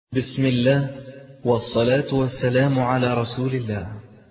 بسم الله والصلاة والسلام على رسول الله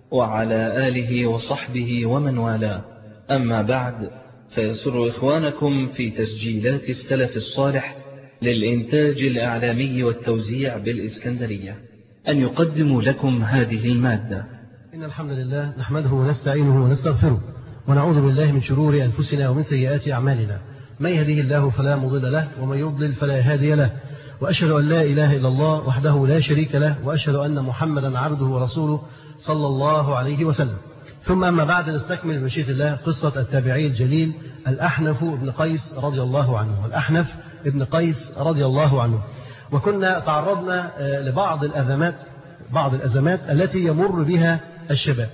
وعلى آله وصحبه ومن والاه أما بعد فيسر إخوانكم في تسجيلات السلف الصالح للإنتاج الإعلامي والتوزيع بالإسكندرية أن يقدموا لكم هذه المادة إن الحمد لله نحمده ونستعينه ونستغفره ونعوذ بالله من شرور أنفسنا ومن سيئات أعمالنا من يهديه الله فلا مضل له ومن يضلل فلا هادي له وأشهد أن لا إله إلا الله وحده لا شريك له وأشهد أن محمدا عبده ورسوله صلى الله عليه وسلم ثم أما بعد نستكمل بمشيئة الله قصة التابعي الجليل الأحنف بن قيس رضي الله عنه الأحنف بن قيس رضي الله عنه وكنا تعرضنا لبعض الأزمات بعض الأزمات التي يمر بها الشباب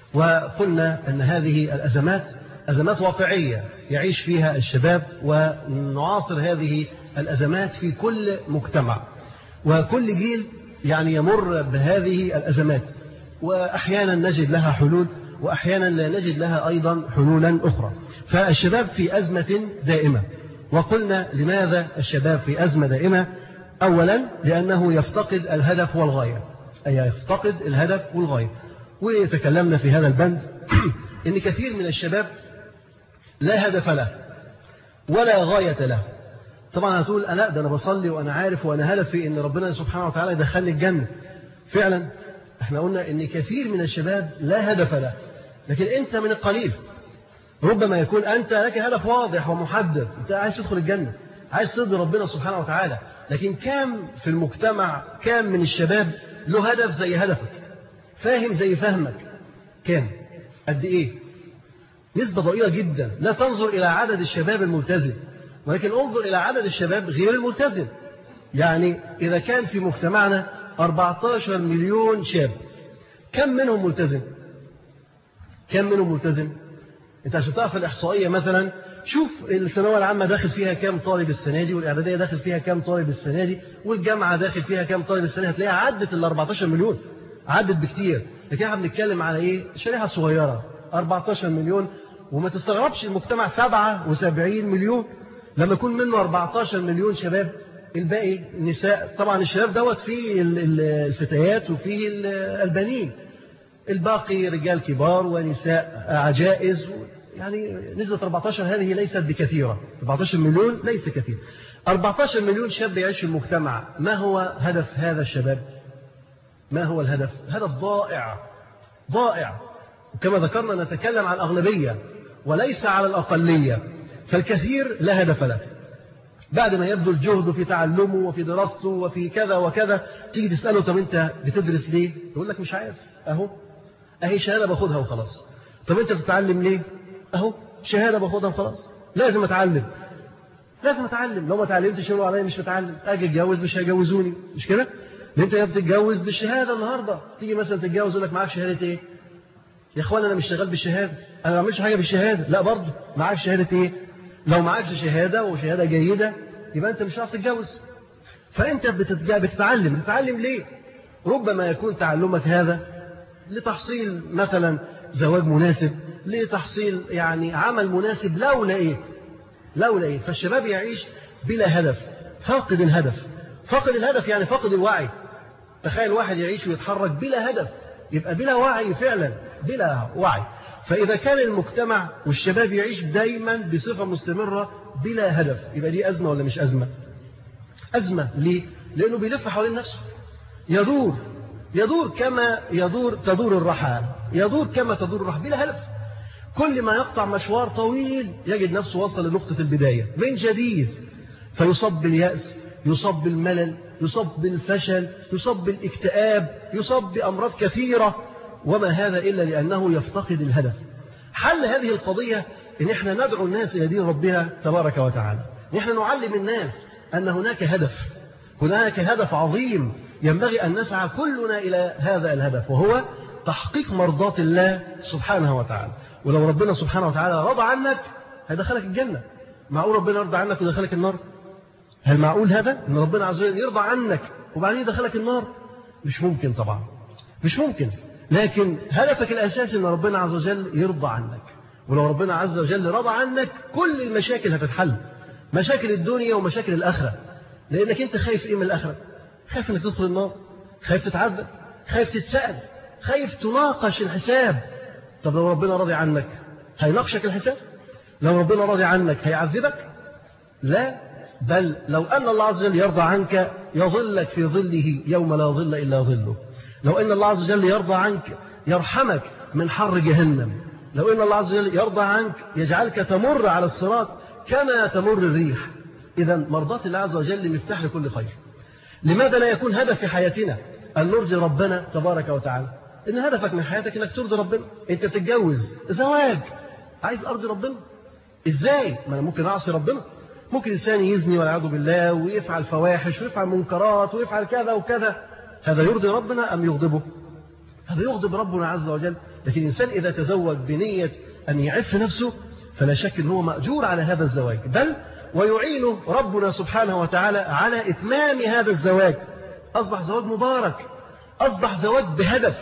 وقلنا أن هذه الأزمات أزمات واقعية يعيش فيها الشباب ونعاصر هذه الأزمات في كل مجتمع وكل جيل يعني يمر بهذه الأزمات وأحيانا نجد لها حلول وأحيانا لا نجد لها أيضا حلولا أخرى فالشباب في أزمة دائمة وقلنا لماذا الشباب في أزمة دائمة أولا لأنه يفتقد الهدف والغاية أي يفتقد الهدف والغاية وتكلمنا في هذا البند إن كثير من الشباب لا هدف له ولا غاية له طبعا هتقول أنا ده أنا بصلي وأنا عارف وأنا هدفي إن ربنا سبحانه وتعالى يدخلني الجنة فعلا احنا قلنا إن كثير من الشباب لا هدف له لكن أنت من القليل ربما يكون أنت لك هدف واضح ومحدد أنت عايز تدخل الجنة عايز ترضي ربنا سبحانه وتعالى لكن كام في المجتمع كام من الشباب له هدف زي هدفك فاهم زي فهمك كام قد إيه نسبة ضئيلة جدا لا تنظر إلى عدد الشباب الملتزم ولكن انظر إلى عدد الشباب غير الملتزم يعني إذا كان في مجتمعنا 14 مليون شاب كم منهم ملتزم كم منهم ملتزم انت عشان تعرف الإحصائية مثلا شوف الثانوية العامة داخل فيها كام طالب السنة دي والإعدادية داخل فيها كام طالب السنة دي والجامعة داخل فيها كام طالب السنة دي هتلاقيها عدت ال 14 مليون عدت بكتير لكن احنا بنتكلم على ايه شريحة صغيرة 14 مليون وما تستغربش المجتمع 77 مليون لما يكون منه 14 مليون شباب الباقي نساء طبعا الشباب دوت فيه الفتيات وفيه البنين الباقي رجال كبار ونساء عجائز يعني نسبة 14 هذه ليست بكثيرة 14 مليون ليس كثير 14 مليون شاب يعيش في المجتمع ما هو هدف هذا الشباب ما هو الهدف هدف ضائع ضائع وكما ذكرنا نتكلم عن الأغلبية وليس على الأقلية فالكثير لا هدف له بعد ما يبذل جهده في تعلمه وفي دراسته وفي كذا وكذا تيجي تسأله طب أنت بتدرس ليه يقول لك مش عارف أهو أهي شهادة باخدها وخلاص طب أنت بتتعلم ليه أهو شهادة باخدها وخلاص لازم أتعلم لازم أتعلم لو ما اتعلمتش يقولوا عليا مش متعلم أجي أتجوز مش هيجوزوني مش كده أنت يا بتتجوز بالشهادة النهاردة تيجي مثلا تتجوز يقول لك معاك شهادة إيه يا اخوان انا مش شغال بالشهاده انا ما بعملش حاجه بالشهاده لا برضه معاك شهاده ايه لو معكش شهاده وشهاده جيده يبقى انت مش هتعرف تتجوز فانت بتتعلم بتتعلم ليه ربما يكون تعلمك هذا لتحصيل مثلا زواج مناسب لتحصيل يعني عمل مناسب لو لقيت لو لقيت فالشباب يعيش بلا هدف فاقد الهدف فاقد الهدف يعني فاقد الوعي تخيل واحد يعيش ويتحرك بلا هدف يبقى بلا وعي فعلا بلا وعي فإذا كان المجتمع والشباب يعيش دايما بصفة مستمرة بلا هدف يبقى دي أزمة ولا مش أزمة أزمة ليه؟ لأنه بيلف حوالين نفسه يدور يدور كما يدور تدور الرحى يدور كما تدور الرحى بلا هدف كل ما يقطع مشوار طويل يجد نفسه وصل لنقطة البداية من جديد فيصاب باليأس يصاب بالملل يصاب بالفشل يصاب بالاكتئاب يصاب بأمراض كثيرة وما هذا إلا لأنه يفتقد الهدف حل هذه القضية إن إحنا ندعو الناس إلى دين ربها تبارك وتعالى إن إحنا نعلم الناس أن هناك هدف هناك هدف عظيم ينبغي أن نسعى كلنا إلى هذا الهدف وهو تحقيق مرضاة الله سبحانه وتعالى ولو ربنا سبحانه وتعالى رضى عنك هيدخلك الجنة معقول ربنا يرضى عنك ويدخلك النار هل معقول هذا ان ربنا عز وجل يرضى عنك وبعدين يدخلك النار مش ممكن طبعا مش ممكن لكن هدفك الأساسي أن ربنا عز وجل يرضى عنك ولو ربنا عز وجل رضى عنك كل المشاكل هتتحل مشاكل الدنيا ومشاكل الآخرة لأنك أنت خايف إيه من الآخرة خايف انك تدخل النار خايف تتعذب خايف تتسأل خايف تناقش الحساب طب لو ربنا راضي عنك هيناقشك الحساب لو ربنا راضي عنك هيعذبك لا بل لو أن الله عز وجل يرضى عنك يظلك في ظله يوم لا ظل إلا ظله لو أن الله عز وجل يرضى عنك يرحمك من حر جهنم لو أن الله عز وجل يرضى عنك يجعلك تمر على الصراط كما تمر الريح إذا مرضاة الله عز وجل مفتاح لكل خير لماذا لا يكون هدف في حياتنا أن نرضي ربنا تبارك وتعالى إن هدفك من حياتك إنك ترضي ربنا أنت تتجوز زواج عايز أرضي ربنا إزاي ما أنا ممكن أعصي ربنا ممكن إنسان يزني والعياذ بالله ويفعل فواحش ويفعل منكرات ويفعل كذا وكذا هذا يرضي ربنا أم يغضبه هذا يغضب ربنا عز وجل لكن الإنسان إذا تزوج بنية أن يعف نفسه فلا شك أنه مأجور على هذا الزواج بل ويعينه ربنا سبحانه وتعالى على إتمام هذا الزواج أصبح زواج مبارك أصبح زواج بهدف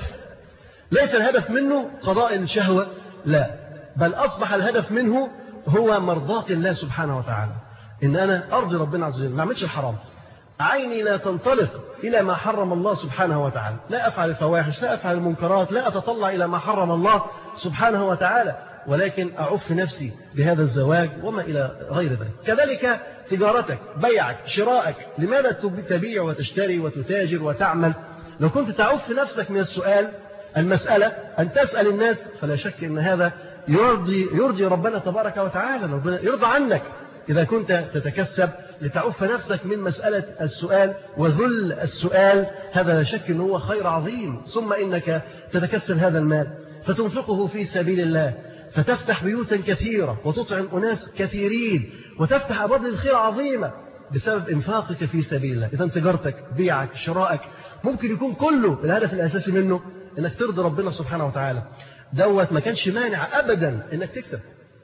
ليس الهدف منه قضاء الشهوة لا بل أصبح الهدف منه هو مرضاة الله سبحانه وتعالى إن أنا أرضي ربنا عز وجل ما أعملش الحرام عيني لا تنطلق إلى ما حرم الله سبحانه وتعالى لا أفعل الفواحش لا أفعل المنكرات لا أتطلع إلى ما حرم الله سبحانه وتعالى ولكن أعف نفسي بهذا الزواج وما إلى غير ذلك كذلك تجارتك بيعك شراءك لماذا تبيع وتشتري وتتاجر وتعمل لو كنت تعف نفسك من السؤال المسألة أن تسأل الناس فلا شك أن هذا يرضي, يرضي ربنا تبارك وتعالى ربنا يرضى عنك إذا كنت تتكسب لتعف نفسك من مسألة السؤال وذل السؤال هذا لا شك أنه هو خير عظيم ثم إنك تتكسب هذا المال فتنفقه في سبيل الله فتفتح بيوتا كثيرة وتطعم أناس كثيرين وتفتح أبواب للخير عظيمة بسبب إنفاقك في سبيل الله إذا تجارتك بيعك شرائك ممكن يكون كله الهدف الأساسي منه إنك ترضي ربنا سبحانه وتعالى دوت ما كانش مانع أبدا إنك تكسب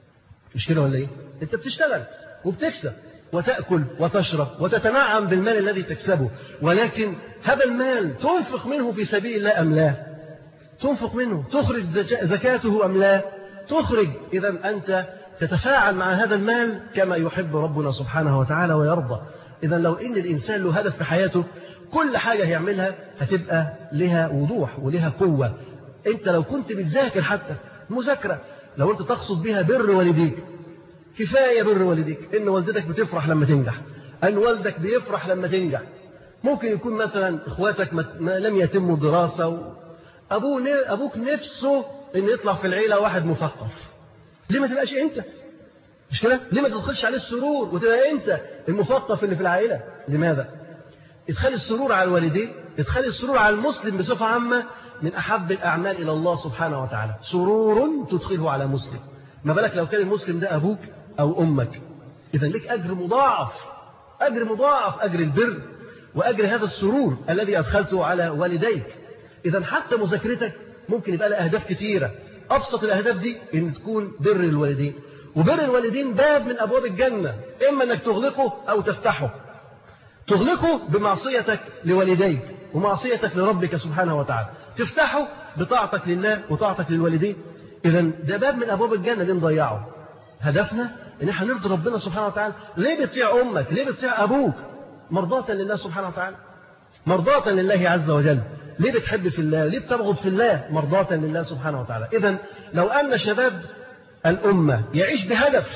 مش كده ولا إيه؟ أنت بتشتغل وبتكسب وتأكل وتشرب وتتنعم بالمال الذي تكسبه ولكن هذا المال تنفق منه في سبيل الله أم لا تنفق منه تخرج زكاته أم لا تخرج إذا أنت تتفاعل مع هذا المال كما يحب ربنا سبحانه وتعالى ويرضى إذا لو إن الإنسان له هدف في حياته كل حاجة هيعملها هتبقى لها وضوح ولها قوة أنت لو كنت بتذاكر حتى مذاكرة لو أنت تقصد بها بر والديك كفاية بر والديك إن والدتك بتفرح لما تنجح أن والدك بيفرح لما تنجح ممكن يكون مثلا إخواتك ما لم يتموا دراسة أبوه أبوك نفسه إن يطلع في العيلة واحد مثقف ليه ما تبقاش أنت مش كده ليه ما تدخلش عليه السرور وتبقى أنت المثقف اللي في العائلة لماذا ادخال السرور على الوالدين ادخال السرور على المسلم بصفة عامة من أحب الأعمال إلى الله سبحانه وتعالى سرور تدخله على مسلم ما بالك لو كان المسلم ده أبوك أو أمك إذا لك أجر مضاعف أجر مضاعف أجر البر وأجر هذا السرور الذي أدخلته على والديك إذا حتى مذاكرتك ممكن يبقى لها أهداف كثيرة أبسط الأهداف دي إن تكون بر الوالدين وبر الوالدين باب من أبواب الجنة إما أنك تغلقه أو تفتحه تغلقه بمعصيتك لوالديك ومعصيتك لربك سبحانه وتعالى تفتحه بطاعتك لله وطاعتك للوالدين إذا ده باب من أبواب الجنة اللي نضيعه هدفنا إن احنا نرضي ربنا سبحانه وتعالى ليه بتطيع أمك ليه بتطيع أبوك مرضاة لله سبحانه وتعالى مرضاة لله عز وجل ليه بتحب في الله ليه بتبغض في الله مرضاة لله سبحانه وتعالى إذا لو أن شباب الأمة يعيش بهدف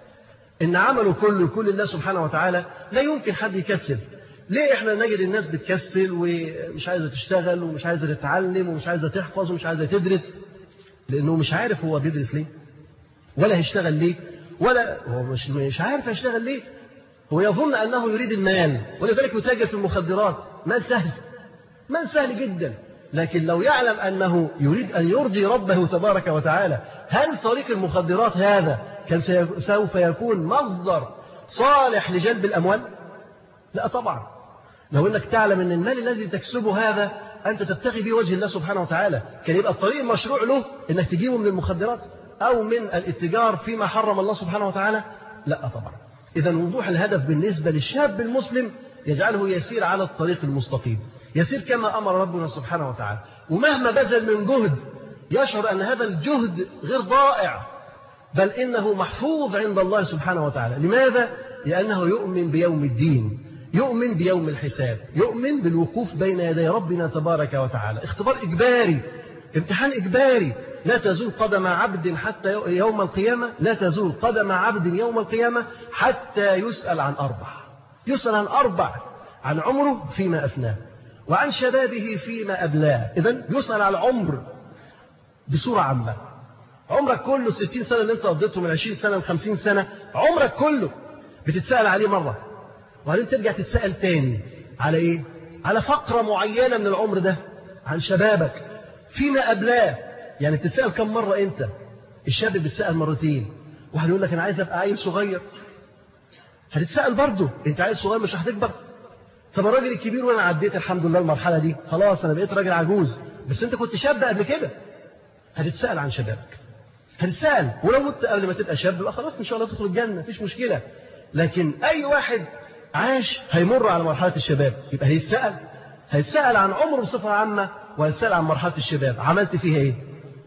إن عمله كله يكون لله سبحانه وتعالى لا يمكن حد يكسل ليه احنا نجد الناس بتكسل ومش عايزة تشتغل ومش عايزة تتعلم ومش عايزة تحفظ ومش عايزة تدرس لأنه مش عارف هو بيدرس ليه ولا هيشتغل ليه ولا هو مش مش عارف هيشتغل ليه هو يظن أنه يريد المال ولذلك يتاجر في المخدرات مال سهل مال سهل جدا لكن لو يعلم أنه يريد أن يرضي ربه تبارك وتعالى هل طريق المخدرات هذا كان سوف يكون مصدر صالح لجلب الأموال لا طبعا لو أنك تعلم أن المال الذي تكسبه هذا أنت تبتغي به وجه الله سبحانه وتعالى كان يبقى الطريق المشروع له أنك تجيبه من المخدرات أو من الاتجار فيما حرم الله سبحانه وتعالى لا طبعا إذا وضوح الهدف بالنسبة للشاب المسلم يجعله يسير على الطريق المستقيم يسير كما أمر ربنا سبحانه وتعالى ومهما بذل من جهد يشعر أن هذا الجهد غير ضائع بل إنه محفوظ عند الله سبحانه وتعالى لماذا؟ لأنه يؤمن بيوم الدين يؤمن بيوم الحساب يؤمن بالوقوف بين يدي ربنا تبارك وتعالى اختبار إجباري امتحان إجباري لا تزول قدم عبد حتى يوم القيامة لا تزول قدم عبد يوم القيامة حتى يسأل عن أربع يسأل عن أربع عن عمره فيما أفناه وعن شبابه فيما أبلاه إذا يسأل عن العمر بصورة عامة عمرك كله 60 سنة اللي أنت قضيته من 20 سنة ل 50 سنة عمرك كله بتتسأل عليه مرة وبعدين ترجع تتسأل تاني على إيه؟ على فقرة معينة من العمر ده عن شبابك فيما أبلاه يعني بتتسأل كم مرة أنت الشاب بيتسأل مرتين واحد يقول لك أنا عايز أبقى عيل صغير هتتسأل برضه أنت عيل صغير مش هتكبر طب الراجل الكبير وانا عديت الحمد لله المرحله دي خلاص انا بقيت راجل عجوز بس انت كنت شاب قبل كده هتتسال عن شبابك هتتسال ولو مت قبل ما تبقى شاب بقى خلاص ان شاء الله تدخل الجنه مفيش مشكله لكن اي واحد عاش هيمر على مرحله الشباب يبقى هيتسال هيتسال عن عمره بصفه عامه وهيتسال عن مرحله الشباب عملت فيها ايه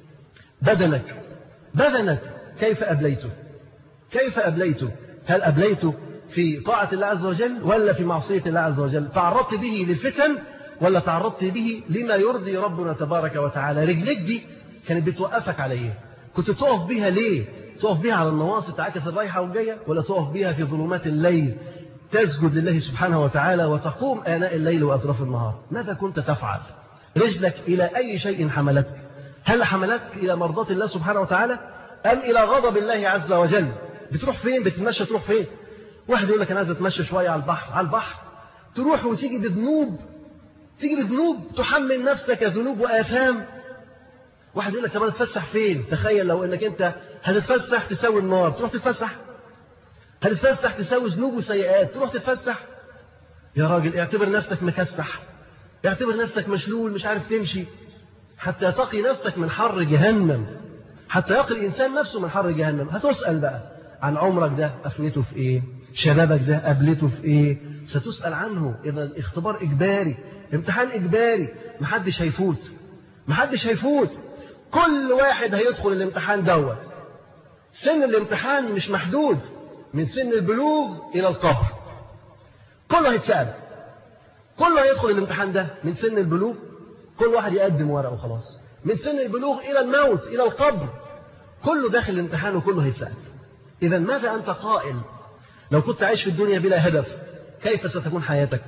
بدنك بدنك كيف ابليته كيف ابليته هل ابليته في طاعة الله عز وجل ولا في معصية الله عز وجل تعرضت به للفتن ولا تعرضت به لما يرضي ربنا تبارك وتعالى رجلك دي كانت بتوقفك على ايه كنت تقف بيها ليه تقف بيها على النواصي تعاكس الرايحة والجاية ولا تقف بيها في ظلمات الليل تسجد لله سبحانه وتعالى وتقوم آناء الليل وأطراف النهار ماذا كنت تفعل رجلك إلى أي شيء حملتك هل حملتك إلى مرضاة الله سبحانه وتعالى أم إلى غضب الله عز وجل بتروح فين بتتمشى تروح فين واحد يقول لك انا عايز اتمشى شويه على البحر على البحر تروح وتيجي بذنوب تيجي بذنوب تحمل نفسك ذنوب واثام واحد يقول لك طب اتفسح فين تخيل لو انك انت هتتفسح تساوي النار تروح تتفسح هتتفسح تساوي ذنوب وسيئات تروح تتفسح يا راجل اعتبر نفسك مكسح اعتبر نفسك مشلول مش عارف تمشي حتى تقي نفسك من حر جهنم حتى يقي الانسان نفسه من حر جهنم هتسال بقى عن عمرك ده افنيته في ايه شبابك ده قابلته في ايه ستسأل عنه اذا اختبار اجباري امتحان اجباري محدش هيفوت محدش هيفوت كل واحد هيدخل الامتحان دوت سن الامتحان مش محدود من سن البلوغ الى القبر كله هيتسأل كله هيدخل الامتحان ده من سن البلوغ كل واحد يقدم ورقه وخلاص من سن البلوغ الى الموت الى القبر كله داخل الامتحان وكله هيتسأل اذا ماذا انت قائل لو كنت عايش في الدنيا بلا هدف كيف ستكون حياتك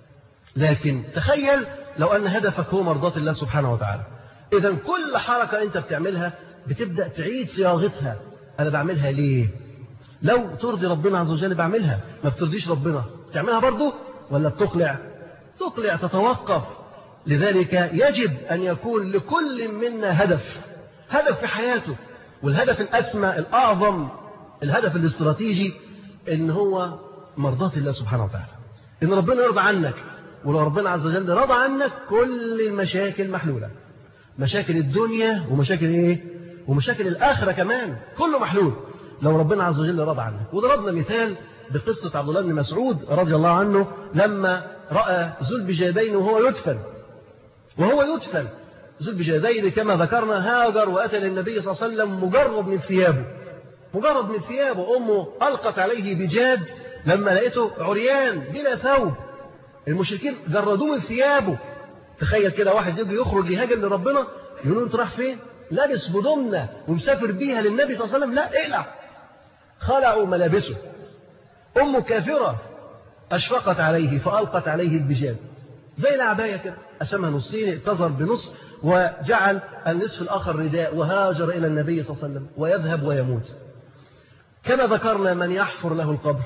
لكن تخيل لو أن هدفك هو مرضاة الله سبحانه وتعالى إذا كل حركة أنت بتعملها بتبدأ تعيد صياغتها أنا بعملها ليه لو ترضي ربنا عز وجل بعملها ما بترضيش ربنا بتعملها برضه ولا بتقلع تقلع تتوقف لذلك يجب أن يكون لكل منا هدف هدف في حياته والهدف الأسمى الأعظم الهدف الاستراتيجي ان هو مرضاة الله سبحانه وتعالى ان ربنا يرضى عنك ولو ربنا عز وجل رضى عنك كل المشاكل محلولة مشاكل الدنيا ومشاكل ايه ومشاكل الآخرة كمان كله محلول لو ربنا عز وجل رضى عنك وضربنا مثال بقصة عبد الله بن مسعود رضي الله عنه لما رأى ذو البجادين وهو يدفن وهو يدفن ذو البجادين كما ذكرنا هاجر وأتى للنبي صلى الله عليه وسلم مجرد من ثيابه مجرد من ثيابه أمه ألقت عليه بجاد لما لقيته عريان بلا ثوب المشركين جردوه من ثيابه تخيل كده واحد يجي يخرج يهاجر لربنا يقولوا انت رايح فين؟ لابس هدومنا ومسافر بيها للنبي صلى الله عليه وسلم لا اقلع خلعوا ملابسه أمه كافرة أشفقت عليه فألقت عليه البجاد زي العباية كده قسمها نصين ائتزر بنص وجعل النصف الآخر رداء وهاجر إلى النبي صلى الله عليه وسلم ويذهب ويموت كما ذكرنا من يحفر له القبر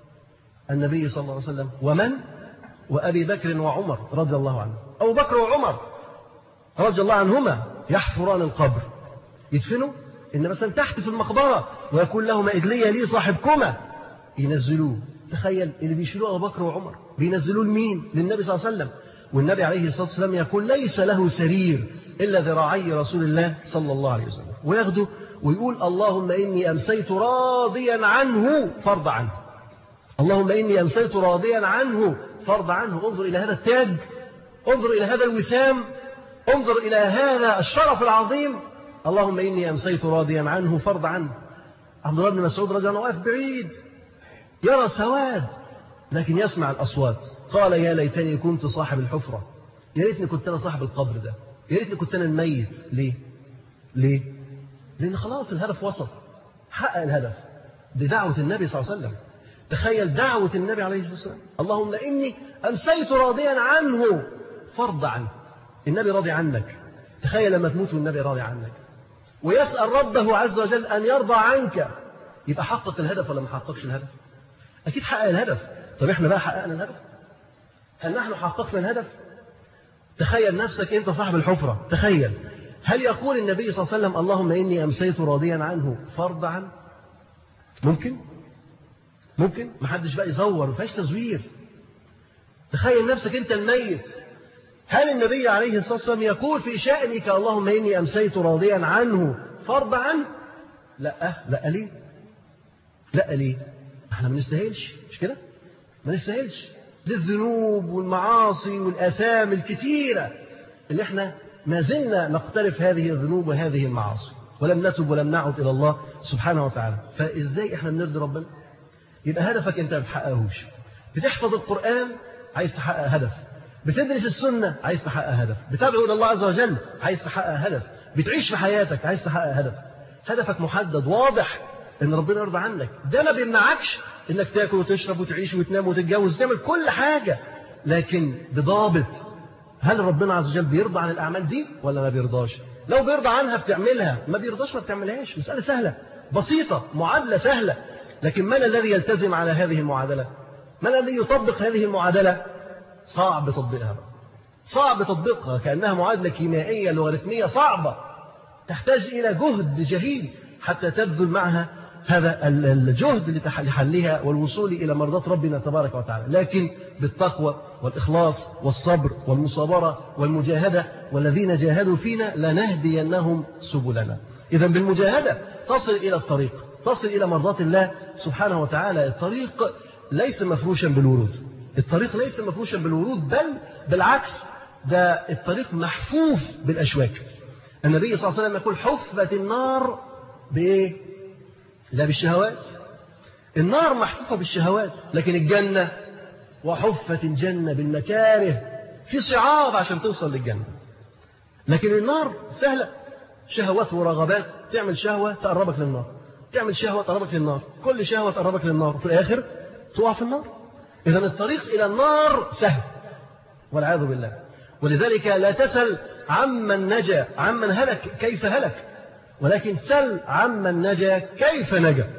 النبي صلى الله عليه وسلم ومن وأبي بكر وعمر رضي الله عنه أبو بكر وعمر رضي الله عنهما يحفران القبر يدفنوا إن مثلا تحت في المقبرة ويقول لهما إدلية لي صاحبكما ينزلوه تخيل اللي بيشيلوه أبو بكر وعمر بينزلوه لمين للنبي صلى الله عليه وسلم والنبي عليه الصلاة والسلام يقول ليس له سرير إلا ذراعي رسول الله صلى الله عليه وسلم وياخده ويقول اللهم إني أمسيت راضيا عنه فرض عنه اللهم إني أمسيت راضيا عنه فرض عنه انظر إلى هذا التاج انظر إلى هذا الوسام انظر إلى هذا الشرف العظيم اللهم إني أمسيت راضيا عنه فرض عنه عبد الله بن مسعود رضي الله عنه واقف بعيد يرى سواد لكن يسمع الأصوات قال يا ليتني كنت صاحب الحفرة يا ريتني كنت أنا صاحب القبر ده يا ريتني كنت أنا الميت ليه؟ ليه؟ لأن خلاص الهدف وصل حقق الهدف دي دعوة النبي صلى الله عليه وسلم تخيل دعوة النبي عليه الصلاة والسلام اللهم إني أمسيت راضيا عنه فرض عنه النبي راضي عنك تخيل لما تموت والنبي راضي عنك ويسأل ربه عز وجل أن يرضى عنك يبقى حقق الهدف ولا ما حققش الهدف أكيد حقق الهدف طب إحنا بقى حققنا الهدف هل نحن حققنا الهدف تخيل نفسك أنت صاحب الحفرة تخيل هل يقول النبي صلى الله عليه وسلم اللهم إني أمسيت راضيا عنه فرض عنه ممكن ممكن ما حدش بقى يزور ما فيهاش تزوير تخيل نفسك انت الميت هل النبي عليه الصلاه والسلام يقول في شانك اللهم اني امسيت راضيا عنه فرض عنه لا لا ليه لا ليه احنا ما نستاهلش مش كده ما نستاهلش للذنوب والمعاصي والاثام الكثيره اللي احنا ما زلنا نقترف هذه الذنوب وهذه المعاصي ولم نتب ولم نعد الى الله سبحانه وتعالى فازاي احنا بنرضي ربنا يبقى هدفك انت ما بتحققهوش بتحفظ القرآن عايز تحقق هدف بتدرس السنة عايز تحقق هدف بتدعو إلى الله عز وجل عايز تحقق هدف بتعيش في حياتك عايز تحقق هدف هدفك محدد واضح ان ربنا يرضى عنك ده ما بيمنعكش انك تاكل وتشرب وتعيش وتنام وتتجوز وتعمل كل حاجة لكن بضابط هل ربنا عز وجل بيرضى عن الأعمال دي ولا ما بيرضاش لو بيرضى عنها بتعملها ما بيرضاش ما بتعملهاش مسألة سهلة بسيطة معادلة سهلة لكن من الذي يلتزم على هذه المعادلة من الذي يطبق هذه المعادلة صعب تطبيقها صعب تطبيقها كأنها معادلة كيميائية لوغاريتمية صعبة تحتاج إلى جهد جهيد حتى تبذل معها هذا الجهد لحلها والوصول إلى مرضات ربنا تبارك وتعالى لكن بالتقوى والإخلاص والصبر والمصابرة والمجاهدة والذين جاهدوا فينا لنهدينهم سبلنا إذا بالمجاهدة تصل إلى الطريق تصل إلى مرضات الله سبحانه وتعالى الطريق ليس مفروشا بالورود الطريق ليس مفروشا بالورود بل بالعكس ده الطريق محفوف بالأشواك النبي صلى الله عليه وسلم يقول حفت النار بإيه؟ لا بالشهوات النار محفوفة بالشهوات لكن الجنة وحفت الجنة بالمكاره في صعاب عشان توصل للجنة لكن النار سهلة شهوات ورغبات تعمل شهوة تقربك للنار تعمل شهوة تقربك للنار كل شهوة تقربك للنار وفي الآخر تقع في النار إذا الطريق إلى النار سهل والعياذ بالله ولذلك لا تسل عمن نجا عمن هلك كيف هلك ولكن سل عمن نجا كيف نجا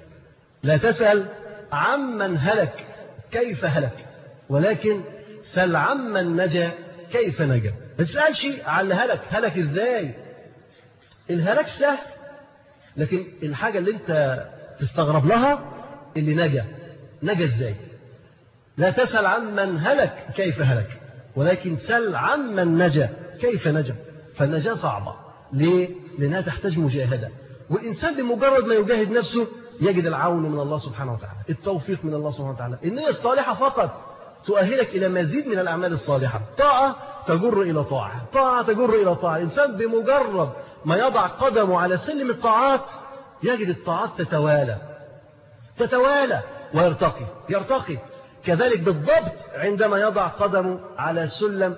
لا تسأل عمن هلك كيف هلك ولكن سل عمن نجا كيف نجا ما تسألش على اللي هلك هلك ازاي الهلاك سهل لكن الحاجة اللي انت تستغرب لها اللي نجا نجا ازاي لا تسأل عمن هلك كيف هلك ولكن سل عمن نجا كيف نجا فالنجاة صعبة ليه؟ لأنها تحتاج مجاهدة والإنسان بمجرد ما يجاهد نفسه يجد العون من الله سبحانه وتعالى التوفيق من الله سبحانه وتعالى النية الصالحة فقط تؤهلك إلى مزيد من الأعمال الصالحة طاعة تجر إلى طاعة طاعة تجر إلى طاعة الإنسان بمجرد ما يضع قدمه على سلم الطاعات يجد الطاعات تتوالى تتوالى ويرتقي يرتقي كذلك بالضبط عندما يضع قدمه على سلم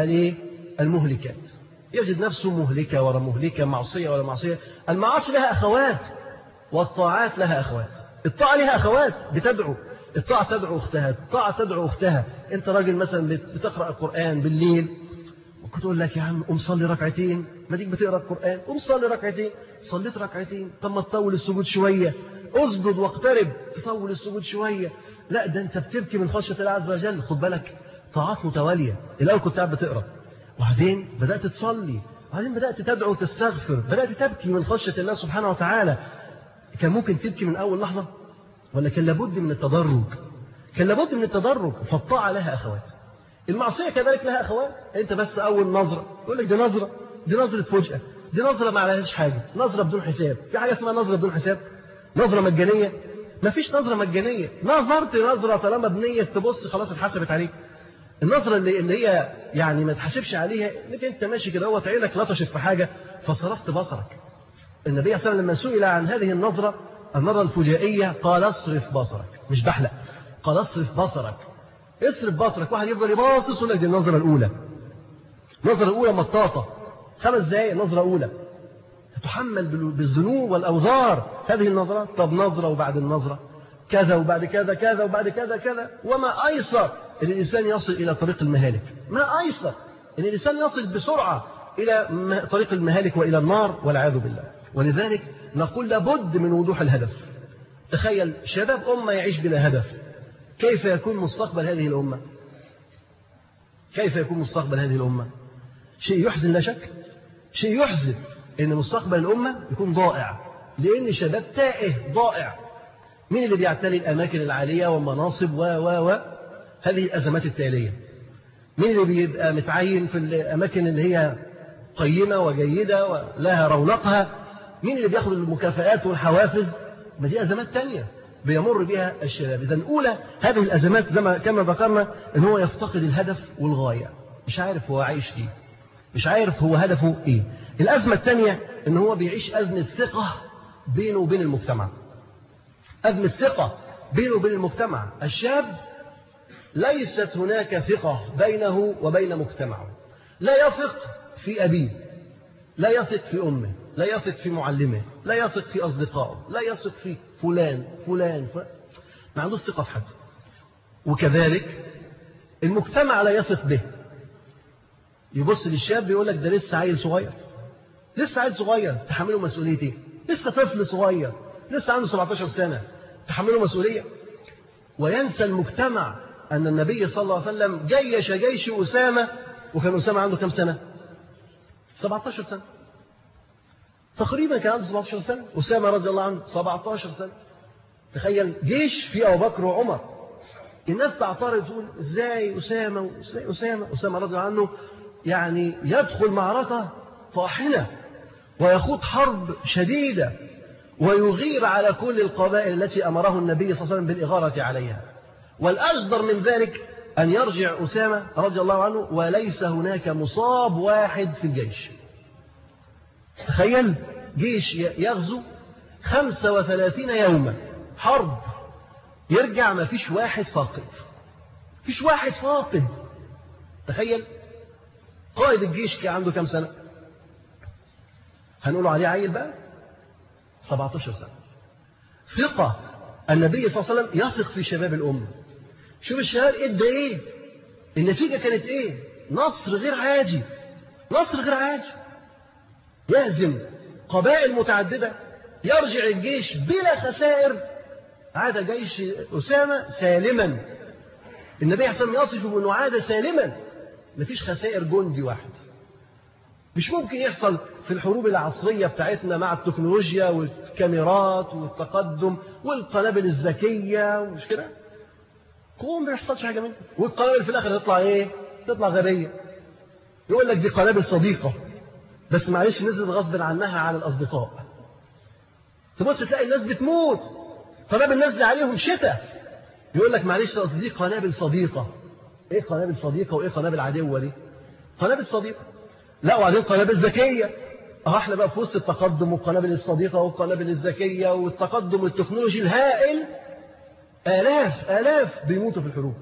المهلكات يجد نفسه مهلكة ورا مهلكة معصية ولا معصية المعاصي لها أخوات والطاعات لها أخوات الطاعة لها أخوات بتدعو الطاعة تدعو أختها الطاعة تدعو أختها أنت راجل مثلا بتقرأ القرآن بالليل ممكن تقول لك يا عم قوم صلي ركعتين ما ديك بتقرأ القرآن قوم صلي ركعتين صليت ركعتين طب ما تطول السجود شوية اسجد واقترب تطول السجود شوية لا ده أنت بتبكي من خشية الله عز وجل خد بالك طاعات متوالية الأول كنت قاعد بتقرأ وبعدين بدأت تصلي وبعدين بدأت تدعو وتستغفر بدأت تبكي من خشية الله سبحانه وتعالى كان ممكن تبكي من أول لحظة ولا كان لابد من التدرج كان لابد من التدرج فالطاعة لها أخوات المعصية كذلك لها أخوات أنت بس أول نظرة يقول لك دي نظرة دي نظرة فجأة دي نظرة ما عليهاش حاجة نظرة بدون حساب في حاجة اسمها نظرة بدون حساب نظرة مجانية ما فيش نظرة مجانية نظرت نظرة طالما بنية تبص خلاص اتحسبت عليك النظرة اللي, اللي هي يعني ما تحاسبش عليها انك انت ماشي كده هو عينك لطشت في حاجة فصرفت بصرك النبي صلى الله عليه وسلم لما سئل عن هذه النظرة النظرة الفجائية قال اصرف بصرك مش بحلق قال اصرف بصرك اصرف بصرك واحد يفضل يباصص يقول لك دي النظرة الأولى النظرة الأولى مطاطة خمس دقائق نظرة أولى تحمل بالذنوب والأوزار هذه النظرات طب نظرة وبعد النظرة كذا وبعد كذا كذا وبعد كذا كذا وما أيسر أن الإنسان يصل إلى طريق المهالك ما أيسر أن الإنسان يصل بسرعة إلى طريق المهالك وإلى النار والعياذ بالله ولذلك نقول لابد من وضوح الهدف تخيل شباب أمة يعيش بلا هدف كيف يكون مستقبل هذه الأمة كيف يكون مستقبل هذه الأمة شيء يحزن لا شك شيء يحزن أن مستقبل الأمة يكون ضائع لأن شباب تائه ضائع مين اللي بيعتلي الأماكن العالية والمناصب و و و هذه الأزمات التالية مين اللي بيبقى متعين في الأماكن اللي هي قيمة وجيدة ولها رونقها مين اللي بياخد المكافآت والحوافز ما دي أزمات تانية بيمر بها الشباب إذا أولى هذه الأزمات زي ما كما ذكرنا إن هو يفتقد الهدف والغاية مش عارف هو عايش فيه مش عارف هو هدفه إيه الأزمة الثانية إن هو بيعيش أزمة ثقة بينه وبين المجتمع أزمة ثقة بينه وبين المجتمع الشاب ليست هناك ثقة بينه وبين مجتمعه لا يثق في أبيه لا يثق في أمه لا يثق في معلمه لا يثق في أصدقائه لا يثق في فلان فلان, فلان. ما عندوش ثقة في حد وكذلك المجتمع لا يثق به يبص للشاب يقول لك ده لسه عيل صغير لسه عيل صغير تحمله مسؤولية ايه لسه طفل صغير لسه عنده 17 سنة تحمله مسؤولية وينسى المجتمع أن النبي صلى الله عليه وسلم جيش جيش أسامة وكان أسامة عنده كم سنة 17 سنة تقريبا كان عنده 17 سنة أسامة رضي الله عنه 17 سنة تخيل جيش في أبو بكر وعمر الناس تعترض تقول ازاي أسامة ازاي أسامة أسامة رضي الله عنه يعني يدخل معركة طاحنة ويخوض حرب شديدة ويغير على كل القبائل التي أمره النبي صلى الله عليه وسلم بالإغارة عليها والأجدر من ذلك أن يرجع أسامة رضي الله عنه وليس هناك مصاب واحد في الجيش تخيل جيش يغزو 35 يوما حرب يرجع ما فيش واحد فاقد فيش واحد فاقد تخيل قائد الجيش كان عنده كم سنة هنقول عليه عيل بقى 17 سنة ثقة النبي صلى الله عليه وسلم يثق في شباب الأمة شوف الشباب ادى ايه النتيجة كانت ايه نصر غير عادي نصر غير عادي يهزم قبائل متعددة يرجع الجيش بلا خسائر عاد جيش أسامة سالما النبي عليه الصلاة والسلام يصف أنه عاد سالما مفيش خسائر جندي واحد مش ممكن يحصل في الحروب العصرية بتاعتنا مع التكنولوجيا والكاميرات والتقدم والقنابل الذكية ومش كده قوم ما يحصلش حاجة منها والقنابل في الآخر تطلع إيه؟ تطلع غبية يقول لك دي قنابل صديقة بس معلش نزلت غصب عنها على الأصدقاء تبص تلاقي الناس بتموت قنابل نازلة عليهم شتاء يقول لك معلش أصل دي قنابل صديقة إيه قنابل صديقة وإيه قنابل عدوة دي؟ قنابل صديقة لا وبعدين قنابل ذكية اه احنا بقى في وسط التقدم والقنابل الصديقة والقنابل الذكية والتقدم التكنولوجي الهائل آلاف آلاف بيموتوا في الحروب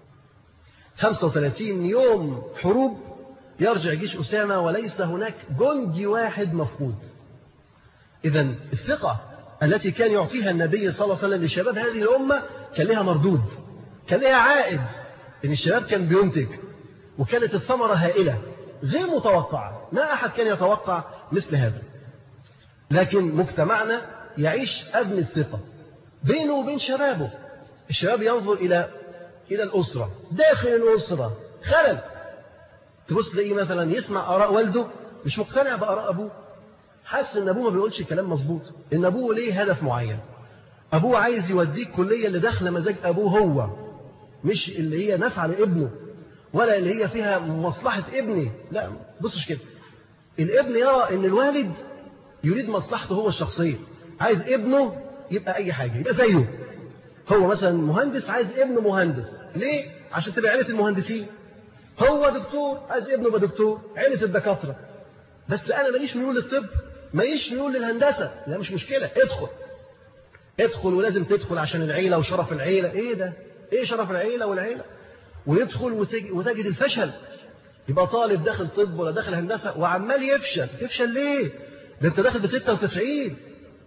35 يوم حروب يرجع جيش أسامة وليس هناك جندي واحد مفقود إذا الثقة التي كان يعطيها النبي صلى الله عليه وسلم لشباب هذه الأمة كان لها مردود كان لها عائد إن الشباب كان بينتج وكانت الثمرة هائلة غير متوقعة ما أحد كان يتوقع مثل هذا لكن مجتمعنا يعيش أدنى الثقة بينه وبين شبابه الشباب ينظر إلى إلى الأسرة داخل الأسرة خلل تبص تلاقيه مثلا يسمع آراء والده مش مقتنع بآراء أبوه حاسس إن أبوه ما بيقولش كلام مظبوط إن أبوه ليه هدف معين أبوه عايز يوديك كلية اللي داخلة مزاج أبوه هو مش اللي هي نافعة لابنه ولا اللي هي فيها مصلحة ابني لا بصش كده الابن يرى ان الوالد يريد مصلحته هو الشخصية عايز ابنه يبقى اي حاجة يبقى زيه هو مثلا مهندس عايز ابنه مهندس ليه عشان تبقى عيلة المهندسين هو دكتور عايز ابنه يبقى دكتور عيلة الدكاترة بس انا ماليش ميول للطب ماليش ميول للهندسة لا مش مشكلة ادخل ادخل ولازم تدخل عشان العيلة وشرف العيلة ايه ده إيه شرف العيلة والعيلة ويدخل وتجد الفشل يبقى طالب داخل طب ولا داخل هندسة وعمال يفشل تفشل ليه ده انت داخل ب 96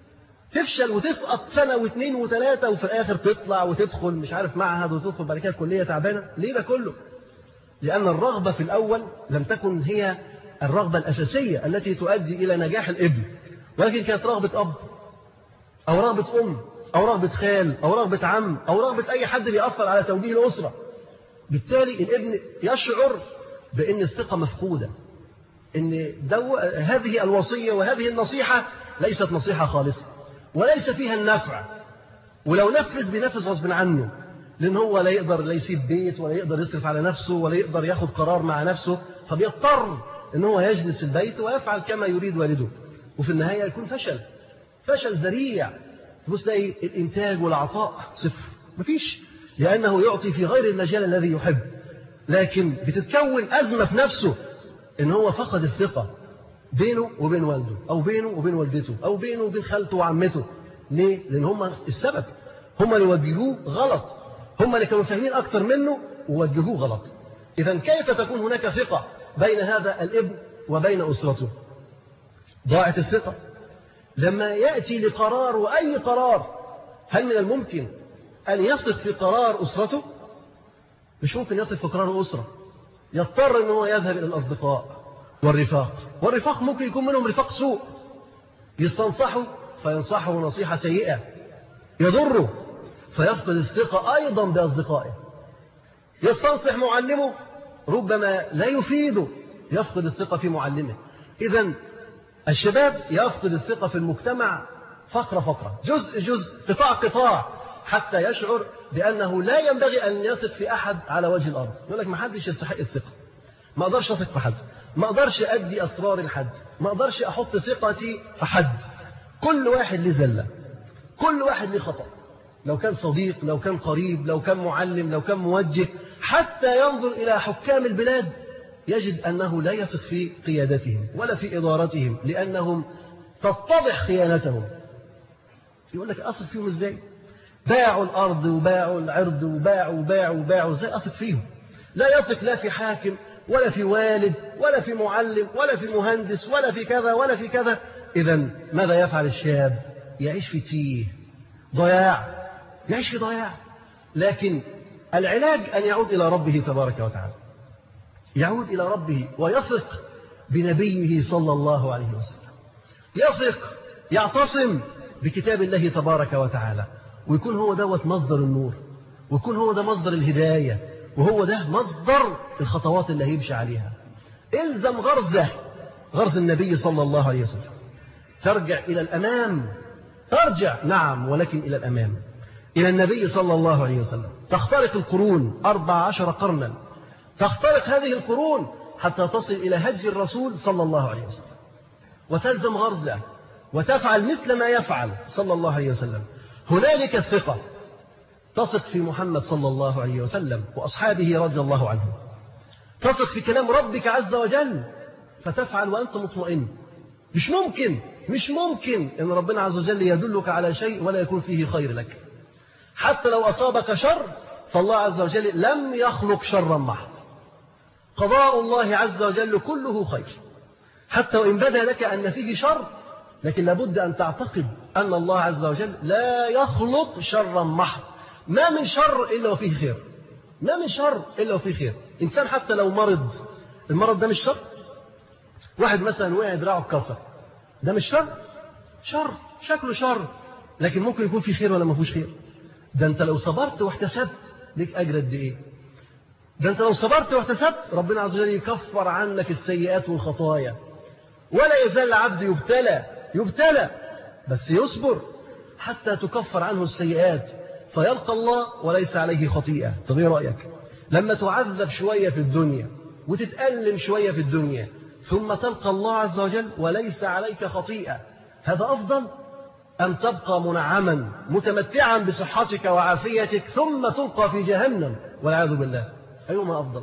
تفشل وتسقط سنة واثنين وثلاثة وفي الآخر تطلع وتدخل مش عارف معهد وتدخل بعد كده كلية تعبانة ليه ده كله لأن الرغبة في الأول لم تكن هي الرغبة الأساسية التي تؤدي إلى نجاح الابن ولكن كانت رغبة أب أو رغبة أم أو رغبة خال أو رغبة عم أو رغبة أي حد بيأثر على توجيه الأسرة بالتالي الابن يشعر بأن الثقة مفقودة أن دو هذه الوصية وهذه النصيحة ليست نصيحة خالصة وليس فيها النفع ولو نفذ بنفذ غصب عنه لأن هو لا يقدر لا يسيب بيت ولا يقدر يصرف على نفسه ولا يقدر ياخد قرار مع نفسه فبيضطر ان هو يجلس في البيت ويفعل كما يريد والده وفي النهاية يكون فشل فشل ذريع تبص تلاقي الإنتاج والعطاء صفر مفيش لأنه يعطي في غير المجال الذي يحب لكن بتتكون أزمة في نفسه إن هو فقد الثقة بينه وبين والده أو بينه وبين والدته أو بينه وبين خالته وعمته ليه؟ لأن هم السبب هم اللي وجهوه غلط هم اللي كانوا فاهمين أكتر منه ووجهوه غلط إذا كيف تكون هناك ثقة بين هذا الابن وبين أسرته ضاعت الثقة لما يأتي لقرار وأي قرار هل من الممكن أن يثق في قرار أسرته مش ممكن يثق في قرار أسرة يضطر أن هو يذهب إلى الأصدقاء والرفاق والرفاق ممكن يكون منهم رفاق سوء يستنصحه فينصحه نصيحة سيئة يضره فيفقد الثقة أيضا بأصدقائه يستنصح معلمه ربما لا يفيده يفقد الثقة في معلمه إذا الشباب يفقد الثقة في المجتمع فقرة فقرة جزء جزء قطاع قطاع حتى يشعر بأنه لا ينبغي أن يثق في أحد على وجه الأرض يقول لك ما حدش يستحق الثقة ما أقدرش أثق في حد ما أقدرش أدي أسرار لحد ما أقدرش أحط ثقتي في حد كل واحد له زلة كل واحد له خطأ لو كان صديق لو كان قريب لو كان معلم لو كان موجه حتى ينظر إلى حكام البلاد يجد أنه لا يثق في قيادتهم ولا في إدارتهم لأنهم تتضح خيانتهم يقول لك أثق فيهم إزاي باعوا الأرض وباعوا العرض وباعوا وباعوا وباعوا إزاي أثق فيهم لا يثق لا في حاكم ولا في والد ولا في معلم ولا في مهندس ولا في كذا ولا في كذا إذا ماذا يفعل الشاب يعيش في تيه ضياع يعيش في ضياع لكن العلاج أن يعود إلى ربه تبارك وتعالى يعود إلى ربه ويثق بنبيه صلى الله عليه وسلم يثق يعتصم بكتاب الله تبارك وتعالى ويكون هو دوت مصدر النور ويكون هو ده مصدر الهداية وهو ده مصدر الخطوات اللي هيمشي عليها الزم غرزه غرز النبي صلى الله عليه وسلم ترجع إلى الأمام ترجع نعم ولكن إلى الأمام إلى النبي صلى الله عليه وسلم تخترق القرون أربع عشر قرنا تخترق هذه القرون حتى تصل إلى هدي الرسول صلى الله عليه وسلم وتلزم غرزه وتفعل مثل ما يفعل صلى الله عليه وسلم هنالك الثقة تثق في محمد صلى الله عليه وسلم وأصحابه رضي الله عنهم تثق في كلام ربك عز وجل فتفعل وأنت مطمئن مش ممكن مش ممكن أن ربنا عز وجل يدلك على شيء ولا يكون فيه خير لك حتى لو أصابك شر فالله عز وجل لم يخلق شرا محض قضاء الله عز وجل كله خير حتى وإن بدا لك أن فيه شر لكن لابد أن تعتقد أن الله عز وجل لا يخلق شرا محض ما من شر إلا وفيه خير ما من شر إلا وفيه خير إنسان حتى لو مرض المرض ده مش شر واحد مثلا وقع دراعه اتكسر ده مش شر شر شكله شر لكن ممكن يكون فيه خير ولا ما فيهوش خير ده انت لو صبرت واحتسبت ليك اجر قد ايه ده انت لو صبرت واحتسبت ربنا عز وجل يكفر عنك السيئات والخطايا ولا يزال العبد يبتلى يبتلى بس يصبر حتى تكفر عنه السيئات فيلقى الله وليس عليه خطيئة طب ايه رأيك لما تعذب شوية في الدنيا وتتألم شوية في الدنيا ثم تلقى الله عز وجل وليس عليك خطيئة هذا أفضل أم تبقى منعما متمتعا بصحتك وعافيتك ثم تلقى في جهنم والعياذ بالله أيهما أفضل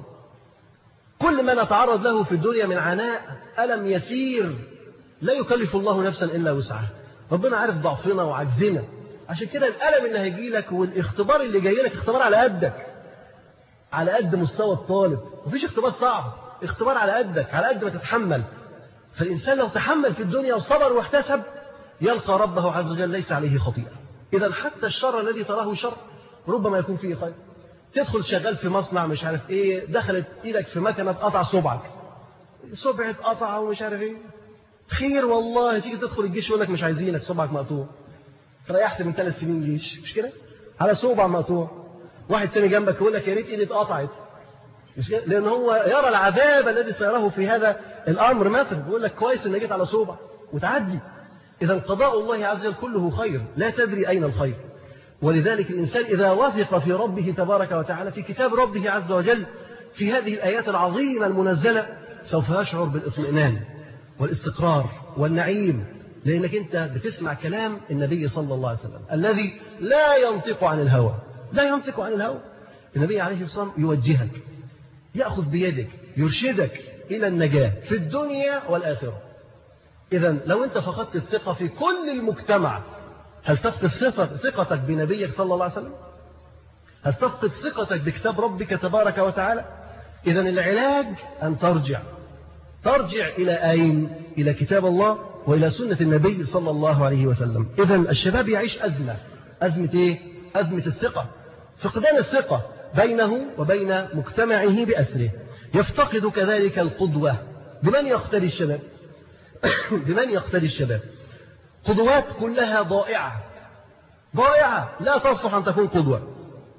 كل ما نتعرض له في الدنيا من عناء ألم يسير لا يكلف الله نفسا إلا وسعها ربنا عارف ضعفنا وعجزنا عشان كده الألم اللي هيجي لك والاختبار اللي جاي لك اختبار على قدك على قد مستوى الطالب مفيش اختبار صعب اختبار على قدك على قد ما تتحمل فالإنسان لو تحمل في الدنيا وصبر واحتسب يلقى ربه عز وجل ليس عليه خطيئة إذا حتى الشر الذي تراه شر ربما يكون فيه خير تدخل شغال في مصنع مش عارف ايه دخلت ايدك في مكنه قطع صبعك صبعة قطع ومش عارف ايه خير والله تيجي تدخل الجيش يقول لك مش عايزينك صبعك مقطوع ريحت من ثلاث سنين جيش مش كده على صبع مقطوع واحد تاني جنبك يقول لك يا ريت ايدي اتقطعت مش كده لان هو يرى العذاب الذي سيراه في هذا الامر مثلا يقول لك كويس ان جيت على صوبع وتعدي اذا قضاء الله عز وجل كله خير لا تدري اين الخير ولذلك الانسان اذا وثق في ربه تبارك وتعالى في كتاب ربه عز وجل في هذه الايات العظيمه المنزله سوف يشعر بالاطمئنان والاستقرار والنعيم لانك انت بتسمع كلام النبي صلى الله عليه وسلم الذي لا ينطق عن الهوى لا ينطق عن الهوى النبي عليه الصلاه والسلام يوجهك ياخذ بيدك يرشدك الى النجاه في الدنيا والاخره اذا لو انت فقدت الثقه في كل المجتمع هل تفقد ثقتك بنبيك صلى الله عليه وسلم هل تفقد ثقتك بكتاب ربك تبارك وتعالى اذا العلاج ان ترجع ترجع إلى أين؟ إلى كتاب الله وإلى سنة النبي صلى الله عليه وسلم إذا الشباب يعيش أزمة أزمة إيه؟ أزمة الثقة فقدان الثقة بينه وبين مجتمعه بأسره يفتقد كذلك القدوة بمن يقتدي الشباب بمن يقتدي الشباب قدوات كلها ضائعة ضائعة لا تصلح أن تكون قدوة